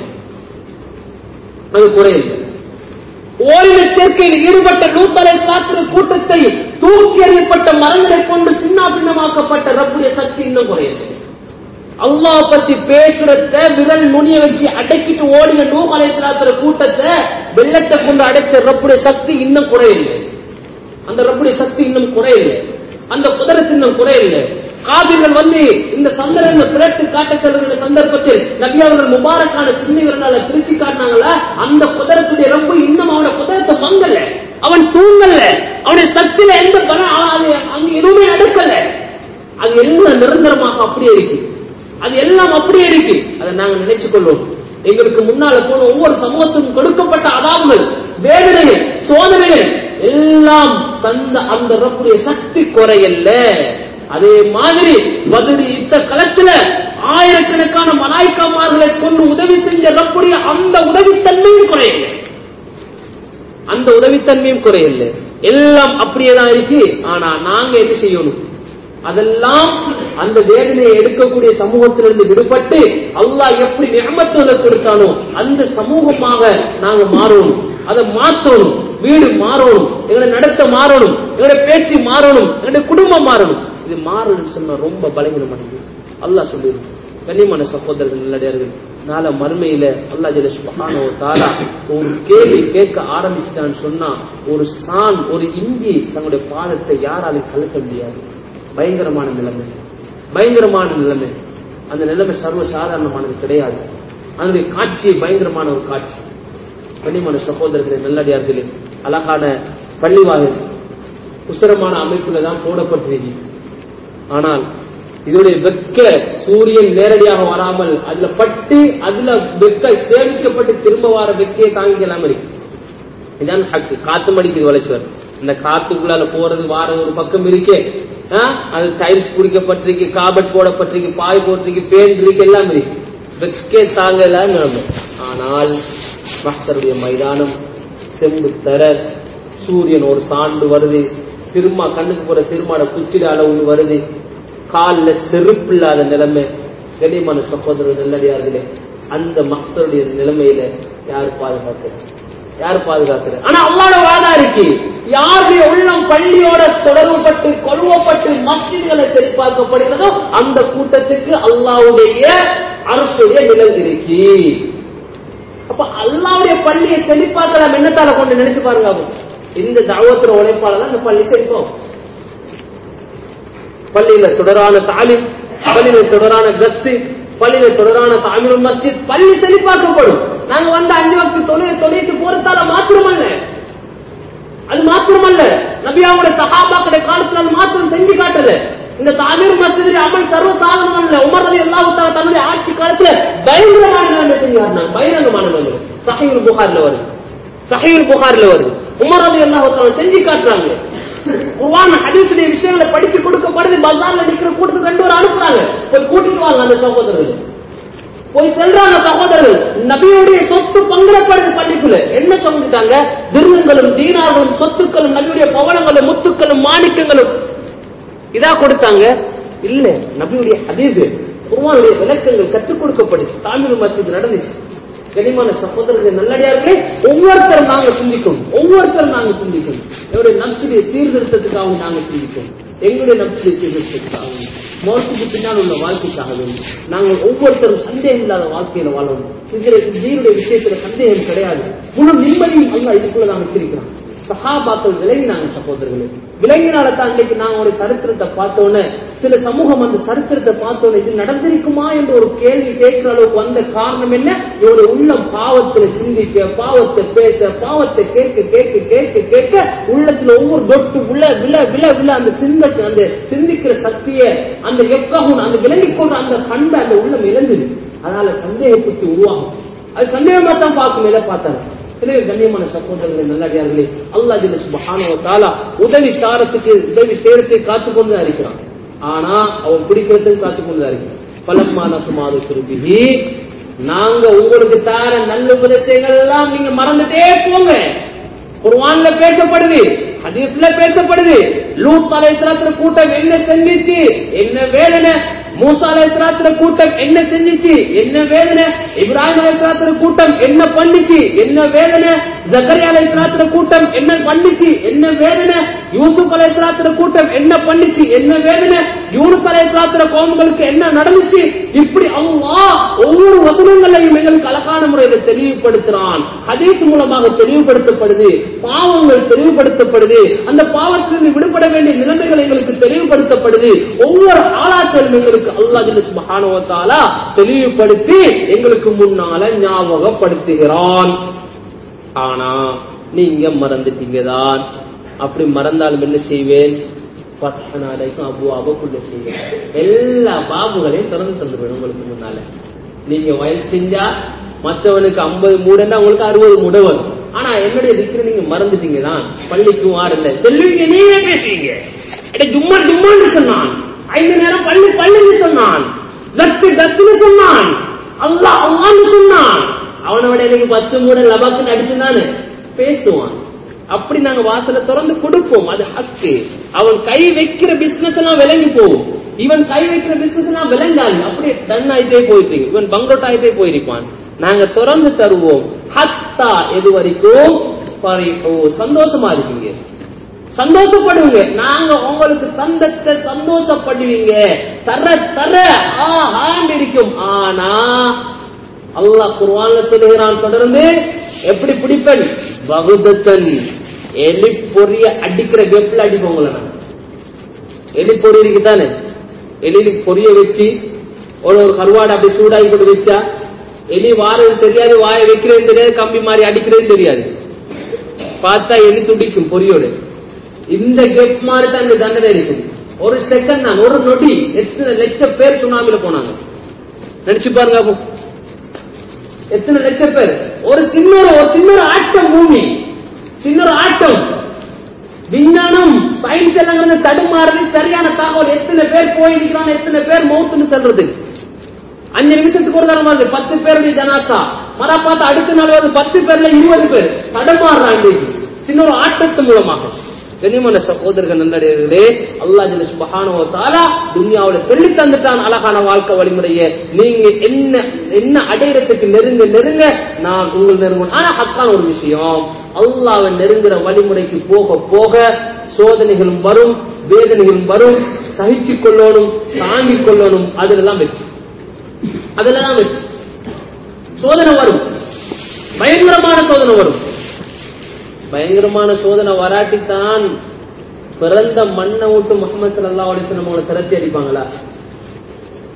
அது குறையில்லை ஓரின சேர்க்கையில் ஈடுபட்ட நூத்தலை காத்திர கூட்டத்தை தூக்கி எறியப்பட்ட மரங்களை கொண்டு சின்ன பின்னமாக்கப்பட்ட ரப்புடைய சக்தி இன்னும் குறையுது அல்லாஹ் பத்தி பேசுறத விரல் நுனிய வச்சு அடக்கிட்டு ஓடின நூ அலைசலாத்துற கூட்டத்தை வெள்ளத்தை கொண்டு அடைச்ச ரப்புடைய சக்தி இன்னும் குறையில்லை அந்த ரப்புடைய சக்தி இன்னும் குறையில்லை அந்த குதிரத்து இன்னும் குறையில்லை காபிர்கள் வந்து இந்த சந்திரனை பிறத்து காட்ட செல்கிற சந்தர்ப்பத்தில் நபி அவர்கள் முபாரக்கான சின்ன விரலால திருச்சி காட்டினாங்களா அந்த குதிரத்துடைய ரொம்ப இன்னும் அவனோட குதிரத்தை மங்கல அவன் தூங்கல அவனுடைய சக்தியில எந்த பலம் அது அங்க எதுவுமே நடக்கல அது எல்லாம் நிரந்தரமாக அப்படியே இருக்கு அது எல்லாம் அப்படியே இருக்கு அதை நாங்க நினைச்சு கொள்வோம் எங்களுக்கு முன்னால போன ஒவ்வொரு சமூகத்துக்கும் கொடுக்கப்பட்ட அதாவுகள் வேதனைகள் சோதனைகள் எல்லாம் தந்த அந்த ரப்புடைய சக்தி குறையல்ல அதே மாதிரி பதில் யுத்த களத்துல ஆயிரக்கணக்கான மலாய்க்காமார்களை கொண்டு உதவி செஞ்ச ரப்புடைய அந்த உதவித்தன்மையும் குறையல அந்த உதவித்தன்மையும் குறையல எல்லாம் அப்படியேதான் இருக்கு ஆனா நாங்க என்ன செய்யணும் அதெல்லாம் அந்த வேதனையை எடுக்கக்கூடிய சமூகத்திலிருந்து விடுபட்டு அல்லாஹ் எப்படி நியமத்துகளை கொடுத்தானோ அந்த சமூகமாக நாங்க மாறணும் அதை மாற்றணும் வீடு மாறணும் எங்களை நடத்த மாறணும் எங்களுடைய பேச்சு மாறணும் எங்களுடைய குடும்பம் மாறணும் இது மாறணும்னு சொன்னா ரொம்ப பலகீனமானது அல்லாஹ் சொல்லிடும் கண்ணியமான சகோதரர்கள் நல்லடியார்கள் நாள மறுமையில அல்லா ஜல சுபஹானோ தாலா ஒரு கேள்வி கேட்க ஆரம்பிச்சுட்டான்னு சொன்னா ஒரு சான் ஒரு இந்தி தன்னுடைய பாதத்தை யாராலும் கலக்க முடியாது பயங்கரமான நிலைமை பயங்கரமான நிலைமை அந்த நிலைமை சர்வ சாதாரணமானது கிடையாது அதனுடைய காட்சி பயங்கரமான ஒரு காட்சி கண்ணியமான சகோதரர்களே நல்லடியார்களே அழகான பள்ளிவாயில் உசரமான அமைப்புல தான் போடப்பட்டிருக்கு ஆனால் இதனுடைய வெக்க சூரியன் நேரடியாக வராமல் அதுல பட்டு அதுல வெக்க சேமிக்கப்பட்டு திரும்ப வர வெக்கையை தாங்கிக்கலாம் இருக்கு இதான் ஹக்கு காத்து மடிக்குது வளைச்சுவர் இந்த காத்துக்குள்ளால போறது வார ஒரு பக்கம் இருக்கே அது டைல்ஸ் குடிக்கப்பட்டிருக்கு காபட் போடப்பட்டிருக்கு பாய் போட்டிருக்கு பேன் இருக்கு எல்லாம் இருக்கு வெக்கே தாங்கல நிலைமை ஆனால் மஸ்தருடைய மைதானம் செம்பு தர சூரியன் ஒரு சாண்டு வருது சிறுமா கண்ணுக்கு போற சிறுமாட குச்சிட அளவு வருது காலில் செருப்பு இல்லாத நிலைமை கனிமான சகோதரர் நல்லடியார்களே அந்த மக்களுடைய நிலைமையில யார் பாதுகாக்கிறது யார் பாதுகாக்கிறது ஆனா அல்லாட வாதா இருக்கு யாருடைய உள்ளம் பள்ளியோட தொடர்புபட்டு கொழுவப்பட்டு மஸ்ஜிதுகளை சரிபார்க்கப்படுகிறதோ அந்த கூட்டத்துக்கு அல்லாவுடைய அரசுடைய நிலம் இருக்கு அப்ப அல்லாவுடைய பள்ளியை செழிப்பாக்கலாம் என்னத்தால கொண்டு நினைச்சு பாருங்க இந்த தாவத்திர உழைப்பாளர் அந்த பள்ளி செழிப்போம் பள்ளியில தொடரான தாலிம் பள்ளியில தொடரான கஸ்து பள்ளியில தொடரான தாமிரம் மஸ்ஜித் பள்ளி செழிப்பாக்கப்படும் நாங்க வந்து அஞ்சு வக்து தொழிலை தொழிட்டு போறதால மாத்திரமல்ல அது மாத்திரமல்ல நபியாவுடைய சஹாபாக்களுடைய காலத்துல அது மாத்திரம் செஞ்சு காட்டல இந்த தாமீர் மஸ்ஜிதில் அமல் சர்வ சாதனம் அல்ல உமர் ரதி அல்லாஹ் தன்னுடைய ஆட்சி காலத்துல பயங்கரமான நிலைமை செஞ்சு காட்டினாங்க பகிரங்கமான நிலைமை சஹீல் புகார்ல வருது சஹீல் புகார்ல வருது உமர் ரதி அல்லாஹ் செஞ்சு காட்டுறாங்க குர்ஆன் ஹதீஸுடைய விஷயங்களை படிச்சு கொடுக்கப்படுது பஜார்ல நிக்கிற கூட்டத்துக்கு ரெண்டு பேரும் அனுப்புறாங்க போய் கூட்டிட்டு வாங்க அந்த சகோதரர்கள் போய் செல்றாங்க சகோதரர்கள் நபியுடைய சொத்து பங்கிடப்படுது பள்ளிக்குள்ள என்ன சொல்லிட்டாங்க திருவங்களும் தீனார்களும் சொத்துக்களும் நபியுடைய பவளங்களும் முத்துக்களும் மாணிக்கங்களும் இதா கொடுத்தாங்க இல்ல நபியுடைய ஹதீஸ் குர்ஆனுடைய விளக்கங்கள் கற்றுக் கொடுக்கப்படுச்சு தாமிர் மஸ்ஜித் நடந்துச்சு கனிமான சகோதரர்கள் நல்லடியார்களே ஒவ்வொருத்தரும் நாங்க சிந்திக்கணும் ஒவ்வொருத்தரும் நாங்க சிந்திக்கணும் எங்களுடைய நப்சுடைய சீர்திருத்தத்துக்காக நாங்க சிந்திக்கணும் எங்களுடைய நப்சுடைய சீர்திருத்தத்துக்காக மோசத்துக்கு பின்னால் உள்ள வாழ்க்கைக்காக வேண்டும் நாங்கள் ஒவ்வொருத்தரும் சந்தேகம் இல்லாத வாழ்க்கையில வாழணும் இதுல ஜீனுடைய விஷயத்துல சந்தேகம் கிடையாது முழு நிம்மதியும் அல்ல இதுக்குள்ள நாங்க வச்சிருக்கிறோம் சஹாபாக்கள் விளங்கினாங்க சகோதரர்களே விளங்கினால தான் அன்னைக்கு நாங்க ஒரு சரித்திரத்தை பார்த்தோன்னே சில சமூகம் அந்த சரித்திரத்தை பார்த்தோன்னே இது நடந்திருக்குமா என்ற ஒரு கேள்வி கேட்கிற அளவுக்கு வந்த காரணம் என்ன இவருடைய உள்ளம் பாவத்துல சிந்திக்க பாவத்தை பேச பாவத்தை கேட்க கேட்க கேட்க கேட்க உள்ளத்துல ஒவ்வொரு தொட்டு உள்ள விழ விழ விழ அந்த சிந்த அந்த சிந்திக்கிற சக்தியை அந்த எக்காகும் அந்த விளங்கிக் கொண்ட அந்த பண்பை அந்த உள்ளம் இழந்தது அதனால சந்தேகத்துக்கு உருவாகும் அது சந்தேகமா தான் பார்க்கும் எதை பார்த்தாங்க எனவே கண்ணியமான சகோதரர்களே நல்லடியார்களே அல்லாஹ் ஜல்ல சுப்ஹானஹு வ தஆலா உதவி சாரத்துக்கு உதவி செய்யறதை காத்துக் கொண்டு தான் இருக்கிறான் ஆனா அவன் பிடிக்கிறதுக்கு காத்துக் கொண்டு தான் இருக்கிறான் பலமான சுமாது திருபிஹி நாங்க உங்களுக்கு தார நல்ல உபதேசங்கள் எல்லாம் நீங்க மறந்துட்டே போங்க குர்ஆன்ல பேசப்படுது ஹதீஸ்ல பேசப்படுது லூத் அலைஹிஸ்ஸலாத்துல கூட்டம் என்ன செஞ்சிச்சு என்ன வேதனை மூசா அலைஹிஸ்ஸலாத்துல கூட்டம் என்ன செஞ்சிச்சு என்ன வேதனை இப்ராஹிம் அலைஹிஸ்ஸலாத்துல கூட்டம் என்ன பண்ணிச்சு என்ன வேதனை ஜக்கரியா அலைஹிஸ்ஸலாத்துல கூட்டம் என்ன பண்ணிச்சு என்ன வேதனை யூசுப் அலைஹிஸ்ஸலாத்துல கூட்டம் என்ன பண்ணிச்சு என்ன வேதனை யூனுஸ் அலைஹிஸ்ஸலாத்துல கோமுகளுக்கு என்ன நடந்துச்சு இப்படி அல்லாஹ் ஒவ்வொரு வசனங்களையும் எங்களுக்கு அழகான முறையில தெளிவுபடுத்துறான் ஹதீஸ் மூலமாக தெளிவுபடுத்தப்படுது பாவங்கள் தெளிவுபடுத்தப்படுது அந்த பாவத்திலிருந்து விடுபட வேண்டிய நிலைமைகள் எங்களுக்கு தெளிவுபடுத்தப்படுது ஒவ்வொரு ஆளாக்களும் எங்களுக்கு அல்லாஹ் ஜல்ல சுப்ஹானஹு வ தஆலா தெளிவுபடுத்தி எங்களுக்கு முன்னால ஞாபகப்படுத்துகிறான் ஆனா நீங்க மறந்துட்டீங்க தான் அப்படி மறந்தாலும் என்ன செய்வேன் பத்தனாலைக்கும் அபுவாபக்குள்ள செய்வேன் எல்லா பாபுகளையும் திறந்து தந்துடுவேன் உங்களுக்கு முன்னால நீங்க வயல் செஞ்சா மற்றவனுக்கு ஐம்பது மூடன்னா உங்களுக்கு அறுபது மூட வரும் ஆனா என்னுடைய திக்கிற நீங்க மறந்துட்டீங்க தான் பள்ளிக்கு வாரல்ல சொல்லுவீங்க நீங்க பேசுவீங்க அடே ஜும்மா ஜும்மான்னு சொன்னான் ஐந்து நேரம் பள்ளி பள்ளின்னு சொன்னான் கத்து கத்துன்னு சொன்னான் அல்லாஹ் அல்லான்னு சொன்னான் அவனை விட எனக்கு பத்து மூட லபாக்குன்னு அடிச்சுதானே பேசுவான் அப்படி நாங்க வாசலை திறந்து கொடுப்போம் அது ஹக்கு அவன் கை வைக்கிற பிசினஸ் எல்லாம் விளங்கி போகும் இவன் கை வைக்கிற பிசினஸ் எல்லாம் விளங்காது அப்படியே டன் ஆயிட்டே போயிட்டு இவன் பங்கோட் ஆயிட்டே போயிருப்பான் நாங்க திறந்து தருவோம் ஹத்தா எது வரைக்கும் பரிஹு. சந்தோஷமா இருக்கீங்க சந்தோஷப்படுவீங்க நாங்க உங்களுக்கு தந்தத்தை சந்தோஷப்படுவீங்க தர தர ஆண்டு இருக்கும் ஆனா அல்லாஹ் குர்ஆன்ல சொல்லுகிறான் தொடர்ந்து எப்படி பிடிப்பன் பகுதத்தன் எலி பொரிய அடிக்கிற கெப்ல அடிப்போங்கள நான் எலி பொறி இருக்குதானே எலி பொரிய வச்சு ஒரு ஒரு கருவாடை அப்படி சூடாகி கொண்டு வச்சா எலி வாரது தெரியாது வாயை வைக்கிறது தெரியாது கம்பி மாதிரி அடிக்கிறது தெரியாது பார்த்தா எலி துடிக்கும் பொரியோடு இந்த கெப் மாதிரி தான் இந்த தண்டனை இருக்கும் ஒரு செகண்ட் தான் ஒரு நொடி எத்தனை லட்சம் பேர் சுனாமில போனாங்க நினைச்சு பாருங்க அப்போ எத்தனை லட்சம் பேர் ஒரு சின்ன ஒரு சின்ன ஒரு ஆட்டம் பூமி சின்ன ஒரு ஆட்டம் விஞ்ஞானம் சயின்ஸ் எல்லாம் தடுமாறுது சரியான தகவல் எத்தனை பேர் போயிருக்கிறான் எத்தனை பேர் மௌத்துன்னு சொல்றது அஞ்சு நிமிஷத்துக்கு ஒரு தரம் வருது பத்து பேருடைய ஜனாசா மர பார்த்து அடுத்த நாள் வருது பத்து பேர்ல இருபது பேர் தடுமாறுறான் இன்றைக்கு சின்ன ஒரு ஆட்டத்து மூலமாக கனிமன சகோதரர்கள் நல்லடியார்களே அல்லாஹ் ஜல்ல சுப்ஹானஹு வ தஆலா துன்யாவுல சொல்லி தந்துட்டான் அழகான வாழ்க்கை வழிமுறையை நீங்க என்ன என்ன அடையறதுக்கு நெருங்க நெருங்க நான் உங்கள் நெருங்கும் ஆனா ஹக்கான ஒரு விஷயம் அல்லாஹ்வை நெருங்குற வழிமுறைக்கு போக போக சோதனைகளும் வரும் வேதனைகளும் வரும் சகிச்சுக் கொள்ளணும் தாங்கிக் கொள்ளணும் அதுலதான் வெற்றி அதுலதான் வெற்றி சோதனை வரும் பயங்கரமான சோதனை வரும் பயங்கரமான சோதனை வராட்டித்தான் பிறந்த மண்ணை விட்டு முகமது சல்லா அலிஸ்லாம் அவங்களை திரட்டி அடிப்பாங்களா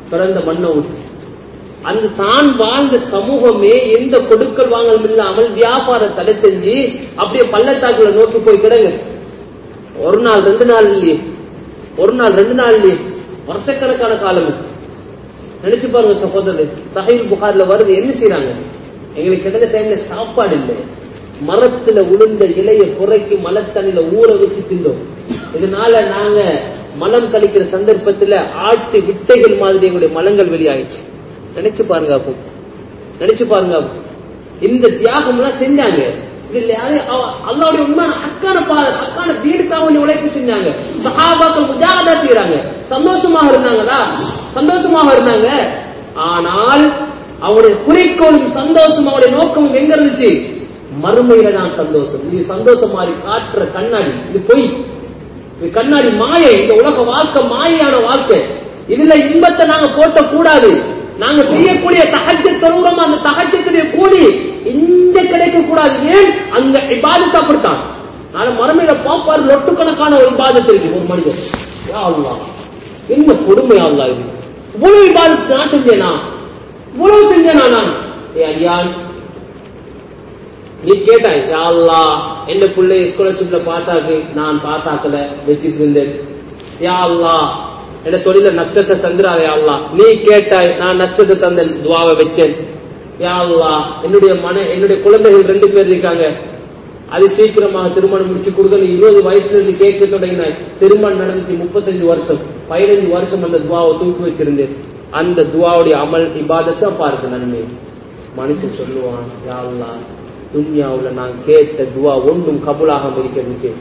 பிறந்த மண்ணை விட்டு அந்த தான் வாழ்ந்த சமூகமே எந்த கொடுக்கல் வாங்கலும் இல்லாமல் வியாபார தடை செஞ்சு அப்படியே பள்ளத்தாக்குல நோக்கி போய் கிடங்கு ஒரு நாள் ரெண்டு நாள் இல்லையே ஒரு நாள் ரெண்டு நாள் இல்லையே வருஷக்கணக்கான காலம் இது. நினைச்சு பாருங்க சகோதரர் சஹீல் புகார்ல வருது என்ன செய்றாங்க எங்களுக்கு கிடைத்த டைம்ல சாப்பாடு இல்லை மரத்துல உளுந்த இலைய குறைக்கு மலத்தண்ணில ஊற வச்சு தின்றோம் இதனால நாங்க மலம் கழிக்கிற சந்தர்ப்பத்துல ஆட்டு விட்டைகள் மாதிரி எங்களுடைய மலங்கள் வெளியாயிடுச்சு நினைச்சு பாருங்க அப்போ நினைச்சு பாருங்க அப்போ இந்த தியாகம் எல்லாம் செஞ்சாங்க இதுல யாரு அவ- அல்லாவுடைய உண்மையான ஹக்கான பாதை ஹக்கான வீடுக்காக வேண்டிய உழைப்பு செஞ்சாங்க சஹாபாக்கள் முஜாகதா செய்யறாங்க சந்தோஷமாக இருந்தாங்களா சந்தோஷமாக இருந்தாங்க ஆனால் அவருடைய குறிக்கோளும் சந்தோஷம் அவருடைய நோக்கமும் எங்க இருந்துச்சு மறுமையில தான் சந்தோஷம் இது சந்தோஷம் மாதிரி காட்டுற கண்ணாடி இது பொய் இது கண்ணாடி மாயை இந்த உலக வாழ்க்கை மாயையான வாழ்க்கை இதுல இன்பத்தை நாங்க போட்ட கூடாது நாங்க செய்யக்கூடிய தகஜ தொழுகிறோம் அந்த தகஜத்துடைய கூலி இங்க கிடைக்க கூடாது ஏன் அங்க இபாதத்தை அப்படித்தான் நாளை மறுமையில பாப்பாரு லொட்டுக்கணக்கான ஒரு இபாதத்து இருக்கு ஒரு மனிதர் யா அல்லாஹ் என்ன கொடுமை அல்லாஹ் இது இவ்வளவு இபாதத்து நான் செஞ்சேனா இவ்வளவு செஞ்சேனா நான் ஏ அடியான் நீ கேட்டாய் யா அல்லாஹ் எந்த பிள்ளை ஸ்காலர்ஷிப்ல பாஸ் ஆகி நான் பாஸ் ஆக்கல வச்சுட்டு இருந்தேன் யா அல்லாஹ் என் தொழில நஷ்டத்தை தந்துடாதே யா அல்லாஹ் நீ கேட்டாய் நான் நஷ்டத்தை தந்தேன் துவாவை வச்சேன் யா அல்லாஹ் என்னுடைய மன என்னுடைய குழந்தைகள் ரெண்டு பேர் இருக்காங்க அது சீக்கிரமாக திருமணம் முடிச்சு கொடுக்கணும் இருபது வயசுல இருந்து கேட்க தொடங்கினாய் திருமணம் நடந்துச்சு முப்பத்தஞ்சு வருஷம் பதினஞ்சு வருஷம் அந்த துவாவை தூக்கி வச்சிருந்தேன் அந்த துவாவுடைய அமல் இபாதத்தை பார்க்க நன்மை மனுஷன் சொல்லுவான் யா அல்லாஹ் துன்யாவுல நான் கேட்ட துவா ஒன்றும் கபூலாக இருக்கிறது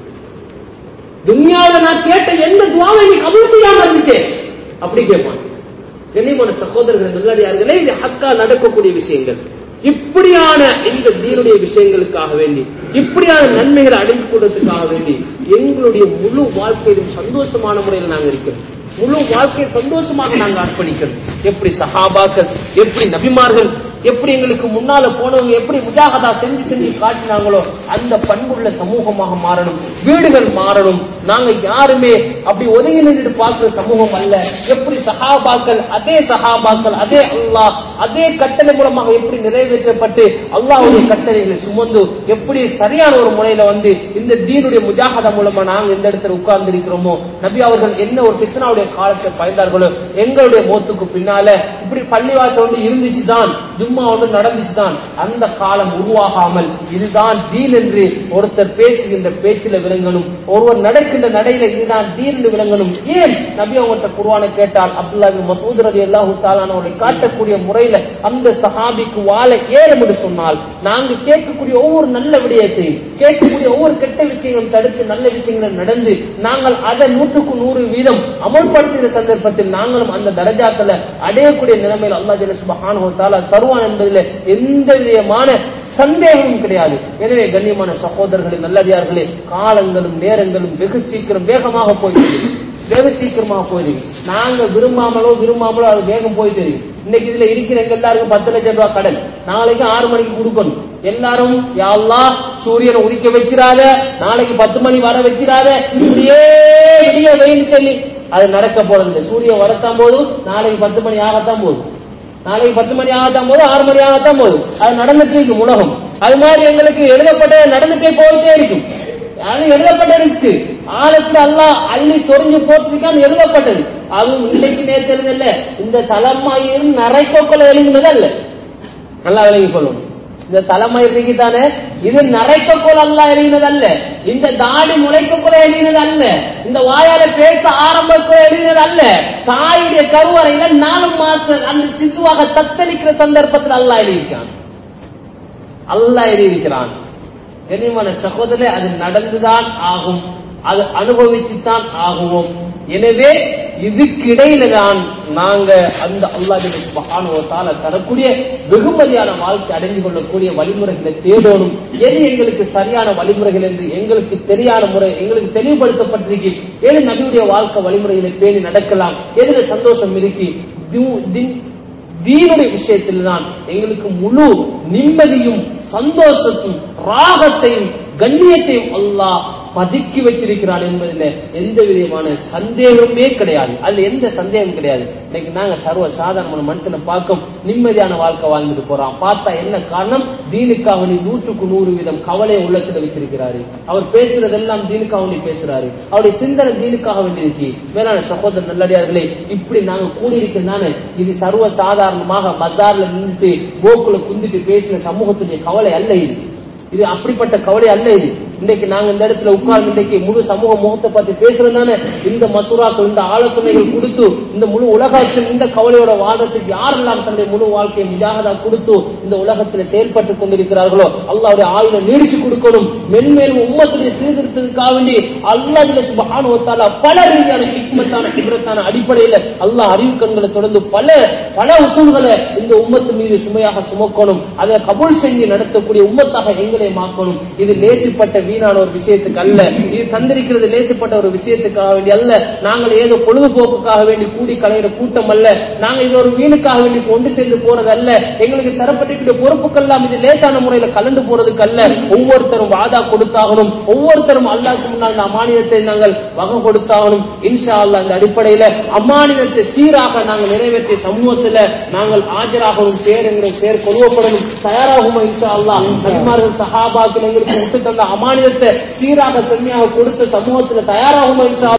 துன்யாவுல நான் கேட்ட எந்த துவாவை நீ கபூல் செய்யாம இருந்துச்சு அப்படி கேட்பான் கண்ணியமான சகோதரர்கள் நல்லடியார்களே இது ஹக்கா நடக்கக்கூடிய விஷயங்கள் இப்படியான இந்த தீனுடைய விஷயங்களுக்காக வேண்டி இப்படியான நன்மைகளை அடைந்து கொள்வதற்காக வேண்டி எங்களுடைய முழு வாழ்க்கையிலும் சந்தோஷமான முறையில் நாங்கள் இருக்கிறோம் முழு வாழ்க்கையை சந்தோஷமாக நாங்கள் அர்ப்பணிக்கிறோம் எப்படி சஹாபாக்கள் எப்படி நபிமார்கள் எப்படி எங்களுக்கு முன்னால போனவங்க எப்படி முஜாகதா செஞ்சு செஞ்சு காட்டினாங்களோ அந்த பண்புள்ள சமூகமாக மாறணும் வீடுகள் மாறணும் நாங்க யாருமே அப்படி ஒதுங்கி நின்றுட்டு பார்க்கிற சமூகம் அல்ல எப்படி சஹாபாக்கள் அதே சஹாபாக்கள் அதே அல்லாஹ் அதே கட்டளை மூலமாக எப்படி நிறைவேற்றப்பட்டு அல்லாஹ்வுடைய கட்டளைகளை சுமந்து எப்படி சரியான ஒரு முறையில வந்து இந்த தீனுடைய முஜாகதா மூலமா நாங்க இந்த இடத்துல உட்கார்ந்து இருக்கிறோமோ நபி அவர்கள் என்ன ஒரு பித்னாவுடைய காலத்தை பயந்தார்களோ எங்களுடைய மோத்துக்கு பின்னால இப்படி பள்ளிவாசல் ஒன்று இருந்துச்சு தான் ஜும்மா ஒன்று நடந்துச்சு தான் அந்த காலம் உருவாகாமல் இதுதான் தீன் என்று ஒருத்தர் பேசுகின்ற பேச்சில விளங்கணும் ஒருவர் நடக்கின்ற நடையில இதுதான் தீன் என்று விளங்கணும் ஏன் நபி அவங்கள்ட்ட குர்ஆனை கேட்டால் அப்துல்லா பின் மசூத் ரலி அல்லாஹு அவர்களை காட்டக்கூடிய முறையில அந்த சஹாபிக்கு வாழ ஏறும் என்று சொன்னால் நாங்க கேட்கக்கூடிய ஒவ்வொரு நல்ல விடயத்தையும் கேட்கக்கூடிய ஒவ்வொரு கெட்ட விஷயங்களும் தடுத்து நல்ல விஷயங்களும் நடந்து நாங்கள் அதை நூற்றுக்கு நூறு வீதம் அமல்படுத்துகிற சந்தர்ப்பத்தில் நாங்களும் அந்த தரஜாக்களை அடையக்கூடிய நிலைமையில் அல்லாஹ் ஜல்ல சுப்ஹானஹு வ தஆலா தருவான் என்பதில் எந்த விதமான சந்தேகமும் கிடையாது எனவே கண்ணியமான சகோதரர்களே நல்லடியார்களே காலங்களும் நேரங்களும் வெகு சீக்கிரம் வேகமாக போயிட்டு வெகு சீக்கிரமாக போயிருக்கு நாங்க விரும்பாமலோ விரும்பாமலோ அது வேகம் போயிட்டு இருக்கு இன்னைக்கு இதுல இருக்கிற எங்க எல்லாருக்கும் பத்து லட்சம் ரூபாய் கடன் நாளைக்கு ஆறு மணிக்கு கொடுக்கணும் எல்லாரும் யாழ்லா சூரியனை உதிக்க வச்சிராத நாளைக்கு பத்து மணி வர வச்சிராத இப்படியே விடிய வெயில் சொல்லி அது நடக்க போறது சூரியன் வரத்தான் போது நாளைக்கு பத்து மணி ஆகத்தான் போகுது நாளைக்கு பத்து மணி ஆகத்தான் போது ஆறு மணி ஆகத்தான் போகுது அது நடந்துட்டு இருக்கும் உலகம் அது மாதிரி எங்களுக்கு எழுதப்பட்டது நடந்துட்டே போயிட்டே இருக்கும் அது எழுதப்பட்ட இருக்கு ஆழத்துல அல்லாஹ் அள்ளி சொரிஞ்சு போட்டிருக்கான்னு எழுதப்பட்டது அதுவும் இன்னைக்கு நேற்று எழுதல இந்த தலைமயிரும் நரைக்கொக்கல எழுதினது அல்ல நல்லா விளங்கி கொள்ளணும் இந்த தலைமயிருக்கு தானே இது நரைக்கோல் அல்ல எழுதினது அல்ல இந்த தாடி முளைக்கோல எழுதினது அல்ல இந்த வாயால பேச ஆரம்பத்தில் எழுதினது அல்ல தாயுடைய கருவறையில நாலு மாசம் அந்த சிசுவாக தத்தளிக்கிற சந்தர்ப்பத்தில் அல்லாஹ் எழுதியிருக்கான் அல்லாஹ் எழுதியிருக்கிறான் கண்ணியமான சகோதரே அது நடந்துதான் ஆகும் அது அனுபவிச்சுத்தான் ஆகுவோம் எனவே இதுக்கிடையில தான் நாங்க அந்த அல்லாஹால தரக்கூடிய வெகுமதியான வாழ்க்கை அடைந்து கொள்ளக்கூடிய வழிமுறைகளை தேடணும் எது எங்களுக்கு சரியான வழிமுறைகள் என்று எங்களுக்கு தெரியாத முறை எங்களுக்கு தெளிவுபடுத்தப்பட்டிருக்கு எது நபியுடைய வாழ்க்கை வழிமுறைகளை பேணி நடக்கலாம் எதுல சந்தோஷம் இருக்கு தி- தி- தீனுடைய விஷயத்தில் தான் எங்களுக்கு முழு நிம்மதியும் சந்தோஷத்தையும் ராகத்தையும் கண்ணியத்தையும் அல்லாஹ் பதுக்கி வச்சிருக்கிறான் என்பதில் எந்த விதமான சந்தேகமே கிடையாது அதுல எந்த சந்தேகம் கிடையாது இன்னைக்கு நாங்க சர்வ சாதாரணமான மனுஷனை பார்க்கும் நிம்மதியான வாழ்க்கை வாழ்ந்துட்டு போறோம் பார்த்தா என்ன காரணம் தீனுக்காக நீ நூற்றுக்கு நூறு வீதம் கவலையை உள்ளத்துல வச்சிருக்கிறாரு அவர் பேசுறதெல்லாம் தீனுக்காக வேண்டி பேசுறாரு அவருடைய சிந்தனை தீனுக்காக வேண்டி இருக்கு வேளாண் சகோதரர் நல்லடியார்களே இப்படி நாங்க கூடியிருக்கிறதானே இது சர்வ சாதாரணமாக மசார்ல நின்றுட்டு போக்குல குந்திட்டு பேசின சமூகத்துடைய கவலை அல்ல இது இது அப்படிப்பட்ட கவலை அல்ல இது இன்றைக்கு நாங்க இந்த இடத்துல உட்கார்ந்து இன்றைக்கு முழு சமூக முகத்தை பத்தி பேசுறதுனால இந்த மசூராக்கள் இந்த ஆலோசனைகள் கொடுத்து இந்த முழு உலகத்தில் இந்த கவலையோட வாழ்றதுக்கு யாரெல்லாம் தன்னுடைய முழு வாழ்க்கையை முஜாகதா கொடுத்து இந்த உலகத்தில் செயல்பட்டு கொண்டிருக்கிறார்களோ அல்லாவுடைய ஆயுதம் நீடிச்சு கொடுக்கணும் மென்மேலும் உம்மத்துடைய சீர்திருத்தத்துக்காக வேண்டி அல்லாஹ் சுபஹானுவத்தால பல ரீதியான ஹிக்மத்தான இபரத்தான அடிப்படையில அல்லாஹ் அறிவு கண்களை தொடர்ந்து பல பல உத்தூர்களை இந்த உம்மத்து மீது சுமையாக சுமக்கணும் அதை கபூல் செஞ்சு நடத்தக்கூடிய உம்மத்தாக எங்களை மாக்கணும் இது லேசிப்பட்ட வீணான ஒரு விஷயத்துக்கு அல்ல இது தந்திருக்கிறது லேசிப்பட்ட ஒரு விஷயத்துக்காக வேண்டி அல்ல நாங்கள் ஏதோ பொழுதுபோக்குக்காக வேண்டி கூடி கலைகிற கூட்டம் அல்ல நாங்க இது ஒரு வீணுக்காக வேண்டி கொண்டு சேர்ந்து போறது அல்ல எங்களுக்கு தரப்பட்டிருக்கிற பொறுப்புக்கெல்லாம் இது லேசான முறையில கலந்து போறதுக்கு அல்ல ஒவ்வொருத்தரும் வாதா கொடுத்தாகணும் ஒவ்வொருத்தரும் அல்லாஹ்க்கு முன்னால் இந்த அமானிதத்தை நாங்கள் வகை கொடுத்தாகணும் இன்ஷா அல்லாஹ் இந்த அடிப்படையில அமானிதத்தை சீராக நாங்கள் நிறைவேற்றிய சமூகத்துல நாங்கள் ஆஜராகணும் பேர் என்கிற பேர் கொள்வப்படணும் தயாராகும் இன்ஷா அல்லாஹ் நபிமார்கள் சஹாபாக்கள் எங்களுக்கு விட்டு தந்த அமானிதத்தை சீராக செம்மையாக கொடுத்த சமூகத்துல தயாராகும் இன்ஷா